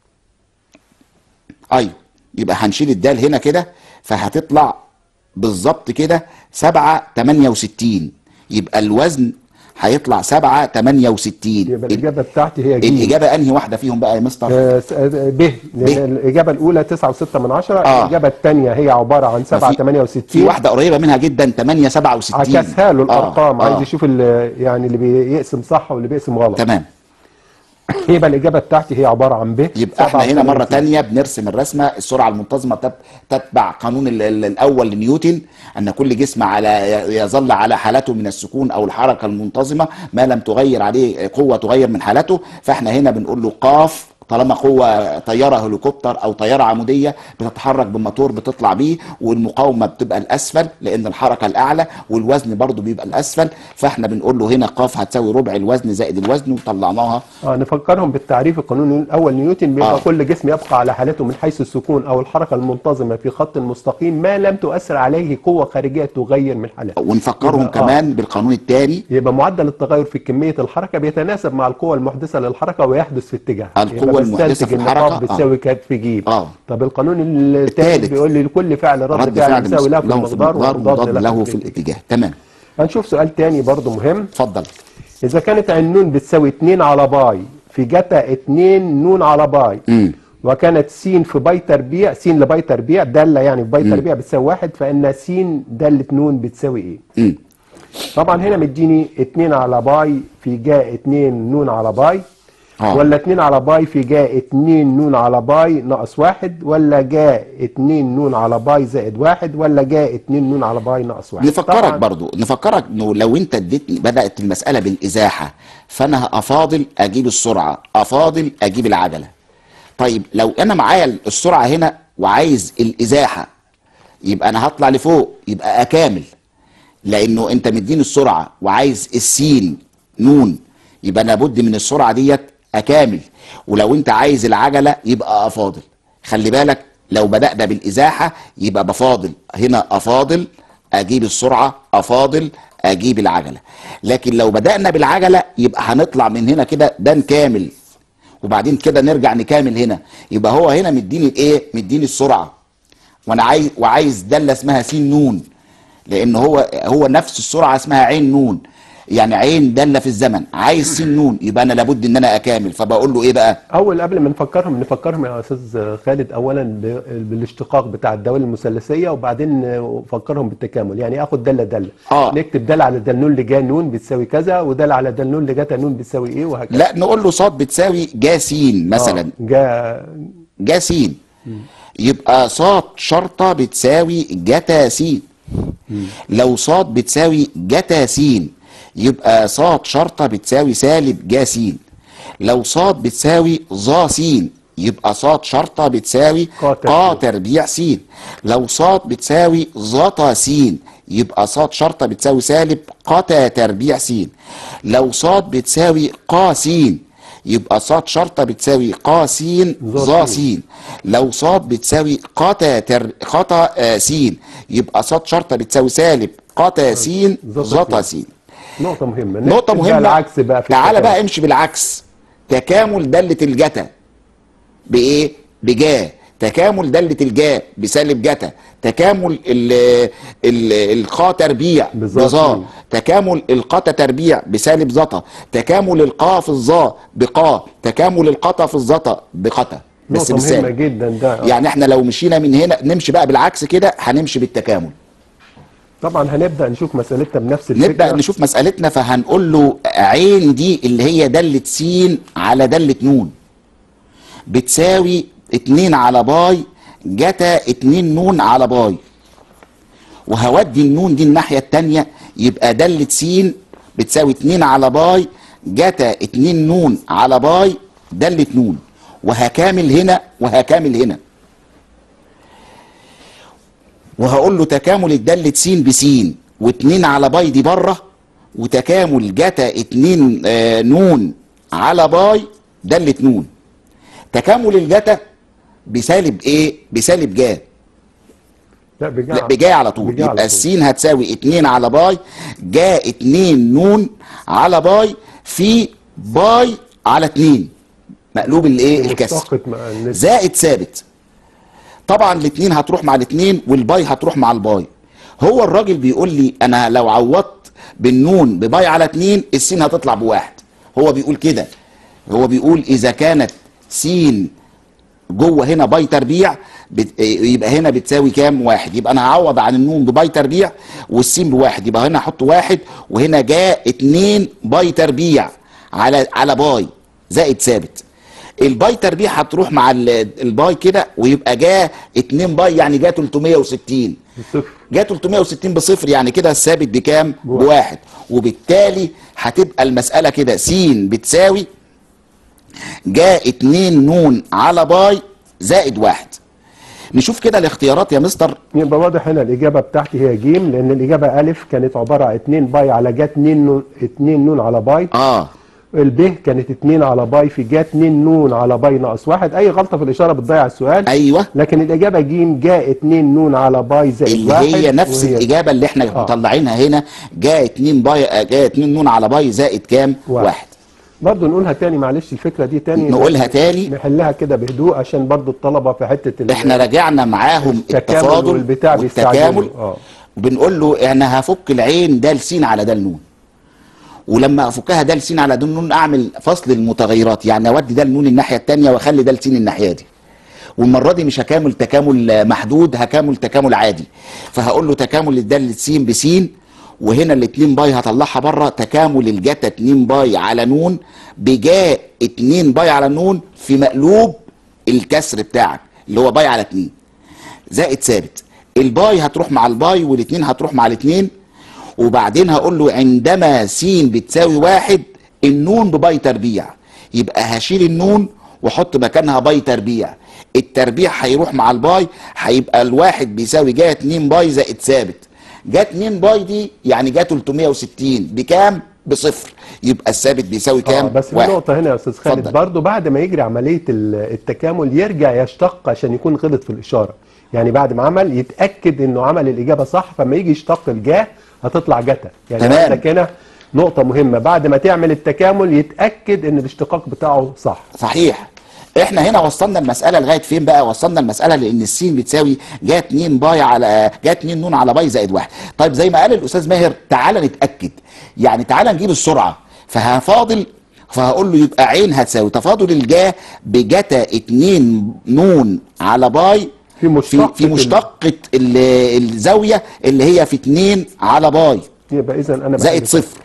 ايوه يبقى هنشيل الدال هنا كده فهتطلع بالظبط كده سبعة تمانية وستين يبقى الوزن هيطلع سبعة تمانية وستين يبقى الاجابه بتاعتي هي ج الإجابة أنهي واحدة فيهم بقى يا مستر؟ آه، س- آه، ب لان الاجابه الاولى 9 و6 من عشرة آه. الاجابه الثانيه هي عباره عن 7 في- 68 في واحدة قريبة منها جدا تمانية سبعة وستين عكسها له الارقام آه. عايز آه. يشوف ال- يعني اللي بيقسم صح واللي بيقسم غلط تمام يبقى الاجابه بتاعتي هي عباره عن ب يبقى احنا 7 هنا مرة 68. تانية بنرسم الرسمة السرعة المنتظمة تت- تتبع قانون ال- ال- الأول لنيوتن أن كل جسم على يظل على حالته من السكون أو الحركة المنتظمة ما لم تغير عليه قوة تغير من حالته فاحنا هنا بنقول له قاف طالما قوة طيارة هليكوبتر أو طيارة عمودية بتتحرك بالموتور بتطلع بيه والمقاومة بتبقى الأسفل لأن الحركة الأعلى والوزن برضو بيبقى الأسفل فاحنا بنقول له هنا قاف هتساوي ربع الوزن زائد الوزن وطلعناها اه نفكرهم بالتعريف القانون الاول نيوتن بيبقى آه. آه. كل جسم يبقى على حالته من حيث السكون او الحركه المنتظمه في خط مستقيم ما لم تؤثر عليه قوه خارجيه تغير من حالته ونفكرهم يبقى- آه. كمان بالقانون الثاني يبقى معدل التغير في كميه الحركه بيتناسب مع القوه المحدثه للحركه ويحدث في اتجاه القوة المحدثة في الحركة، آه. بتساوي كتف جيب آه. طب القانون الثالث التالت. بيقول لي لكل فعل رد, رد فعل فعل يساوي له في له المقدار ومضاد له في الاتجاه الاتجاه تمام هنشوف سؤال تاني برضو مهم اتفضل إذا كانت عين نون بتساوي 2 على باي في جتا 2 نون على باي مم. وكانت س في باي تربيع س لباي تربيع دالة يعني في باي تربيع بتساوي واحد فإن س دالة نون بتساوي إيه؟ مم. طبعا هنا مديني 2 على باي في جا 2 نون على باي آه. ولا 2 على باي في جا 2 نون على باي ناقص واحد ولا جا 2 نون على باي زائد واحد ولا جا 2 نون على باي ناقص واحد نفكرك طبعاً برضو نفكرك انه لو انت اديتني بدات المساله بالازاحه فانا افاضل اجيب السرعه افاضل اجيب العجله طيب لو انا معايا السرعه هنا وعايز الازاحه يبقى انا هطلع لفوق يبقى اكامل لانه انت مديني السرعه وعايز السين نون يبقى لابد من السرعه ديت اكامل ولو انت عايز العجله يبقى افاضل خلي بالك لو بدانا بالازاحه يبقى بفاضل هنا افاضل اجيب السرعه افاضل اجيب العجله لكن لو بدانا بالعجله يبقى هنطلع من هنا كده ده نكامل وبعدين كده نرجع نكامل هنا يبقى هو هنا مديني الايه مديني السرعه وانا عايز وعايز داله اسمها س نون لان هو هو نفس السرعه اسمها عين نون يعني عين داله في الزمن عايز س نون يبقى انا لابد ان انا اكامل فبقول له ايه بقى اول قبل ما نفكرهم نفكرهم يا استاذ خالد اولا ب- بالاشتقاق بتاع الدوال المثلثيه وبعدين نفكرهم بالتكامل يعني اخد داله داله آه. نكتب داله على دال نون اللي جا نون بتساوي كذا وداله على دال نون اللي جاتا نون بتساوي ايه وهكذا لا نقول له صاد بتساوي جا س مثلا آه. جا جا س يبقى صاد شرطة بتساوي جتا س لو صاد بتساوي جتا س يبقى صاد شرطة بتساوي سالب جا س لو صاد بتساوي ظا س يبقى صاد شرطة بتساوي قا تربيع. قا تربيع س لو صاد بتساوي ظتا س يبقى صاد شرطة بتساوي سالب قتا تربيع س لو صاد بتساوي قا س يبقى صاد شرطة بتساوي قا س ظا ظا س. س لو صاد بتساوي قتا تر قتا آه، س يبقى صاد شرطة بتساوي سالب قتا س ظتا ظتا س. س نقطه مهمه نقطة نكتب بقى مهمة العكس بقى في تعالى التكامل. بقى امشي بالعكس تكامل دالة الجتا بإيه؟ بجا تكامل دالة الجا بسالب جتا تكامل ال ال القا تربيع بظا بظا س. تكامل القتا تربيع بسالب زتا تكامل القا في الظا بقا تكامل القتا في الزتا بقتا بس نقطه مهمه بالسالب جدا ده آه. يعني احنا لو مشينا من هنا نمشي بقى بالعكس كده هنمشي بالتكامل طبعا هنبدا نشوف مسألتنا بنفس الفكره نبدا نشوف مسألتنا فهنقول له عين دي اللي هي دالة س على دالة نون بتساوي 2 على باي جتا 2 نون على باي وهودي النون دي الناحية التانية يبقى دالة س بتساوي 2 على باي جتا 2 نون على باي دالة نون وهكامل هنا وهكامل هنا وهقول له تكامل الدالة س بس و2 على باي دي بره وتكامل جتا 2 آه، نون على باي دالة نون تكامل الجتا بسالب ايه بسالب جا لا بجا لا بجا على طول بجا على يبقى طول. السين هتساوي 2 على باي جا 2 نون على باي في باي على 2 مقلوب الايه الكسر مشتقة مع النسبة. زائد ثابت طبعا الاثنين هتروح مع الاثنين والباي هتروح مع الباي هو الراجل بيقول لي انا لو عوضت بالنون بباي على اتنين السين هتطلع بواحد هو بيقول كده هو بيقول اذا كانت سين جوه هنا باي تربيع بت... يبقى هنا بتساوي كام واحد يبقى انا هعوض عن النون بباي تربيع والسين بواحد يبقى هنا احط واحد وهنا جاء اتنين باي تربيع على على باي زائد ثابت الباي تربيع هتروح مع ال- الباي كده ويبقى جاء 2 باي يعني جاء 360 صفر جاء 360 بصفر يعني كده الثابت بكام؟ بواحد. بواحد وبالتالي هتبقى المسألة كده س بتساوي جاء 2 نون على باي زائد واحد نشوف كده الاختيارات يا مستر يبقى واضح هنا الإجابة بتاعتي هي جيم لأن الإجابة ألف كانت عبارة عن 2 باي على جا 2 نون 2 نون على باي اه الب كانت 2 على باي في جا 2 نون على باي ناقص واحد أي غلطة في الإشارة بتضيع السؤال ايوه لكن الإجابة جيم جا 2 نون على باي زائد اللي واحد هي نفس وهي الاجابه اللي احنا آه. مطلعينها هنا جاء 2 باي جاء 2 نون على باي زائد كام؟ واحد. واحد برضه نقولها تاني معلش الفكرة دي تاني نقولها تاني نحلها كده بهدوء عشان برضه الطلبة في حتة ال- احنا راجعنا معاهم التكامل التفاضل والبتاع والتكامل بيستعجلوا. اه وبنقول له انا هفك العين د س على د نون ولما افكها د س على د نون اعمل فصل المتغيرات يعني اودي د نون الناحيه الثانيه واخلي د س الناحيه دي والمره دي مش هكامل تكامل محدود هكامل تكامل عادي فهقول له تكامل الدال س بس وهنا الاتنين باي هطلعها بره تكامل الجتا 2 باي على نون بجاء 2 باي على نون في مقلوب الكسر بتاعك اللي هو باي على 2 زائد ثابت الباي هتروح مع الباي والاثنين هتروح مع الاثنين وبعدين هقول له عندما س بتساوي واحد النون بباي تربيع يبقى هشيل النون واحط مكانها باي تربيع التربيع هيروح مع الباي هيبقى الواحد بيساوي جايه 2 باي زائد ثابت جا 2 باي دي يعني جا 360 بكام؟ بصفر يبقى الثابت بيساوي كام؟ آه بس في واحد. نقطة هنا يا أستاذ خالد اتفضل. برضه بعد ما يجري عملية ال- التكامل يرجع يشتق عشان يكون غلط في الإشارة يعني بعد ما عمل يتأكد إنه عمل الإجابة صح فما يجي يشتق الجاه هتطلع جتا يعني تمام. عندك هنا نقطة مهمة بعد ما تعمل التكامل يتأكد إن الاشتقاق بتاعه صح صحيح احنا هنا وصلنا المساله لغايه فين بقى وصلنا المساله لان السين بتساوي جا 2 باي على جا 2 نون على باي زائد واحد طيب زي ما قال الاستاذ ماهر تعالى نتاكد يعني تعالى نجيب السرعه فهفاضل فهقول له يبقى عين هتساوي تفاضل الجا بجتا 2 نون على باي في مشتقة في, في ال- مشتقه ال- الزاويه اللي هي في 2 على باي يبقى إذا أنا زائد بحل- صفر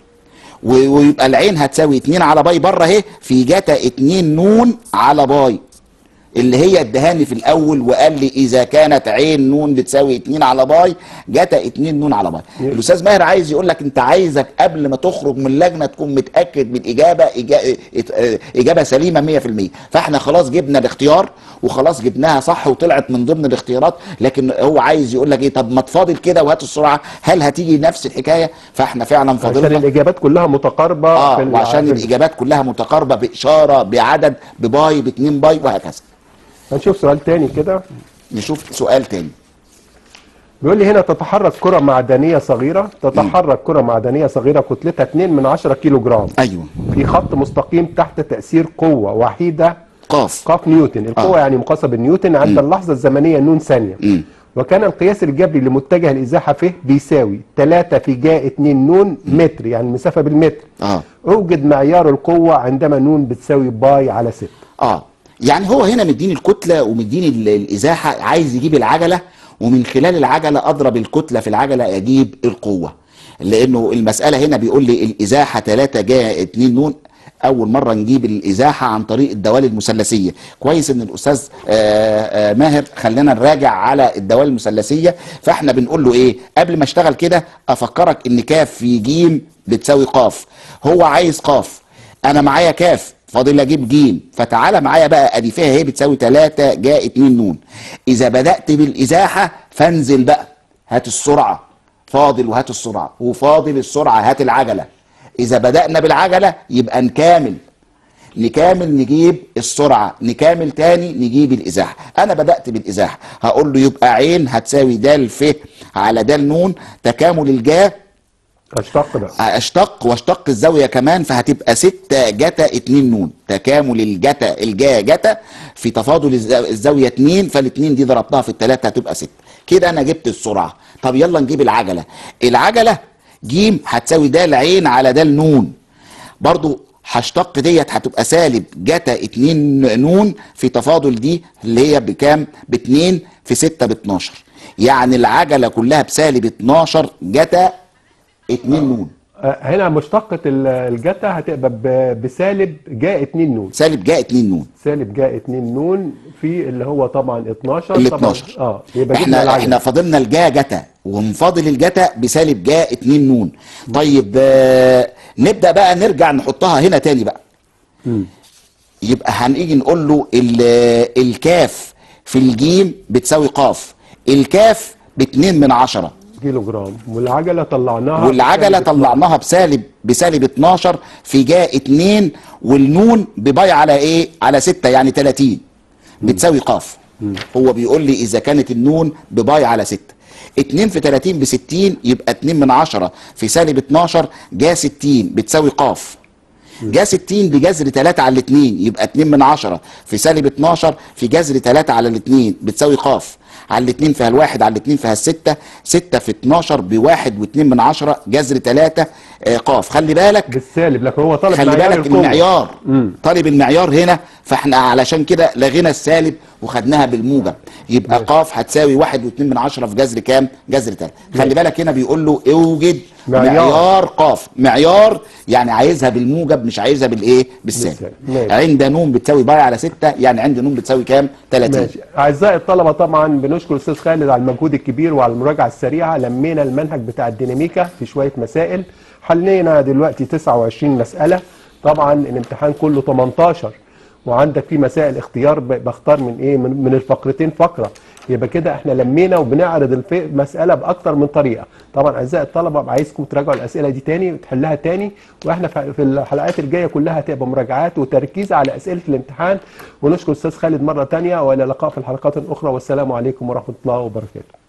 و- ويبقى العين هتساوي 2 على باي بره اهي في جتا 2 نون على باي اللي هي ادهاني في الاول وقال لي اذا كانت عين نون بتساوي 2 على باي جتا 2 نون على باي الاستاذ ماهر عايز يقول لك انت عايزك قبل ما تخرج من اللجنه تكون متاكد من الاجابه إجا- ات- اجابه سليمه 100% فاحنا خلاص جبنا الاختيار وخلاص جبناها صح وطلعت من ضمن الاختيارات لكن هو عايز يقول لك ايه طب ما تفاضل كده وهات السرعه هل هتيجي نفس الحكايه فاحنا فعلا عشان فاضلنا الإجابات كلها متقاربة اه في ال- وعشان في ال- الاجابات كلها متقاربه باشاره بعدد بباي باتنين باي وهكذا هنشوف سؤال تاني كده نشوف سؤال تاني بيقول لي هنا تتحرك كرة معدنية صغيرة تتحرك كرة معدنية صغيرة كتلتها 2 من 10 كيلو جرام ايوه في خط مستقيم تحت تأثير قوة وحيدة قاف قاف نيوتن القوة آه. يعني مقاسة بالنيوتن عند اللحظة الزمنية نون ثانية مم. وكان القياس الجبري لمتجه الإزاحة فيه بيساوي 3 في جاء 2 نون متر يعني المسافة بالمتر اه اوجد معيار القوة عندما نون بتساوي باي على 6 اه يعني هو هنا مديني الكتله ومديني ال- الازاحه عايز يجيب العجله ومن خلال العجله اضرب الكتله في العجله اجيب القوه لانه المساله هنا بيقول لي الازاحه 3 جا 2 نون اول مره نجيب الازاحه عن طريق الدوال المثلثيه كويس ان الاستاذ آه، آه، ماهر خلينا نراجع على الدوال المثلثيه فاحنا بنقول له ايه قبل ما اشتغل كده افكرك ان كاف في جيم بتساوي قاف هو عايز قاف انا معايا كاف فاضل اجيب جيم فتعالى معايا بقى ادي فيها هي بتساوي 3 جاء 2 نون اذا بدات بالازاحه فانزل بقى هات السرعه فاضل وهات السرعه وفاضل السرعه هات العجله اذا بدانا بالعجله يبقى نكامل نكامل نجيب السرعه نكامل تاني نجيب الازاحه انا بدات بالازاحه هقول له يبقى عين هتساوي د ف على د نون تكامل الجاه اشتق بقى اشتق واشتق الزاويه كمان فهتبقى 6 جتا 2 نون تكامل الجتا الجا جتا في تفاضل الز- الزاويه 2 فالاثنين دي ضربتها في الثلاثه هتبقى 6 كده انا جبت السرعه طب يلا نجيب العجله العجله جيم هتساوي د عين على د نون برضو هشتق ديت هتبقى سالب جتا 2 نون في تفاضل دي اللي هي بكام ب 2 في 6 ب 12 يعني العجله كلها بسالب 12 جتا 2 نون آه، هنا مشتقة ال- الجتا هتبقى ب- بسالب جاء 2 نون سالب جاء 2 نون سالب جاء 2 نون في اللي هو طبعا 12 ال طبعا 12 اه يبقى جبنا احنا العجلة. احنا فاضلنا الجا جتا ونفاضل الجتا بسالب جاء 2 نون طيب آه نبدا بقى نرجع نحطها هنا تاني بقى مم. يبقى هنيجي نقول له ال- الكاف في الجيم بتساوي قاف الكاف ب 2 من 10 كيلو جرام والعجلة طلعناها والعجله بسالب طلعناها بسالب بسالب 12 في جاء 2 والنون بباي على ايه على 6 يعني 30 بتساوي قاف هو بيقول لي اذا كانت النون بباي على 6 2 في 30 ب 60 يبقى 2 من 10 في سالب 12 جا 60 بتساوي قاف جا 60 بجذر 3 على 2 يبقى 2 من 10 في سالب 12 في جذر 3 على 2 بتساوي قاف على الاتنين فيها الواحد على الاتنين فيها الستة ستة في 12 بواحد واتنين من عشرة جذر تلاتة آه قاف خلي بالك بالسالب لكن هو طالب خلي معيار بالك القوة. المعيار مم. طالب المعيار هنا فاحنا علشان كده لغينا السالب وخدناها بالموجب يبقى قاف هتساوي واحد واتنين من عشرة في جذر كام جذر تلاتة خلي بالك هنا بيقول له اوجد معيار. معيار, معيار قاف معيار يعني عايزها بالموجب مش عايزها بالايه بالسالب بالسالب. ماشي. عند نون بتساوي باي على ستة يعني عند نون بتساوي كام 30 ماشي اعزائي الطلبه طبعا بنشكر الاستاذ خالد على المجهود الكبير وعلى المراجعه السريعه لمينا المنهج بتاع الديناميكا في شويه مسائل حلينا دلوقتي 29 مساله طبعا الامتحان كله 18 وعندك في مسائل اختيار ب- بختار من ايه من, من الفقرتين فقره يبقى كده احنا لمينا وبنعرض الف- المساله باكتر من طريقه طبعا اعزائي الطلبه عايزكم تراجعوا الاسئله دي تاني وتحلها تاني واحنا في في الحلقات الجايه كلها هتبقى مراجعات وتركيز على اسئله الامتحان ونشكر الاستاذ خالد مره تانية والى اللقاء في الحلقات الاخرى والسلام عليكم ورحمه الله وبركاته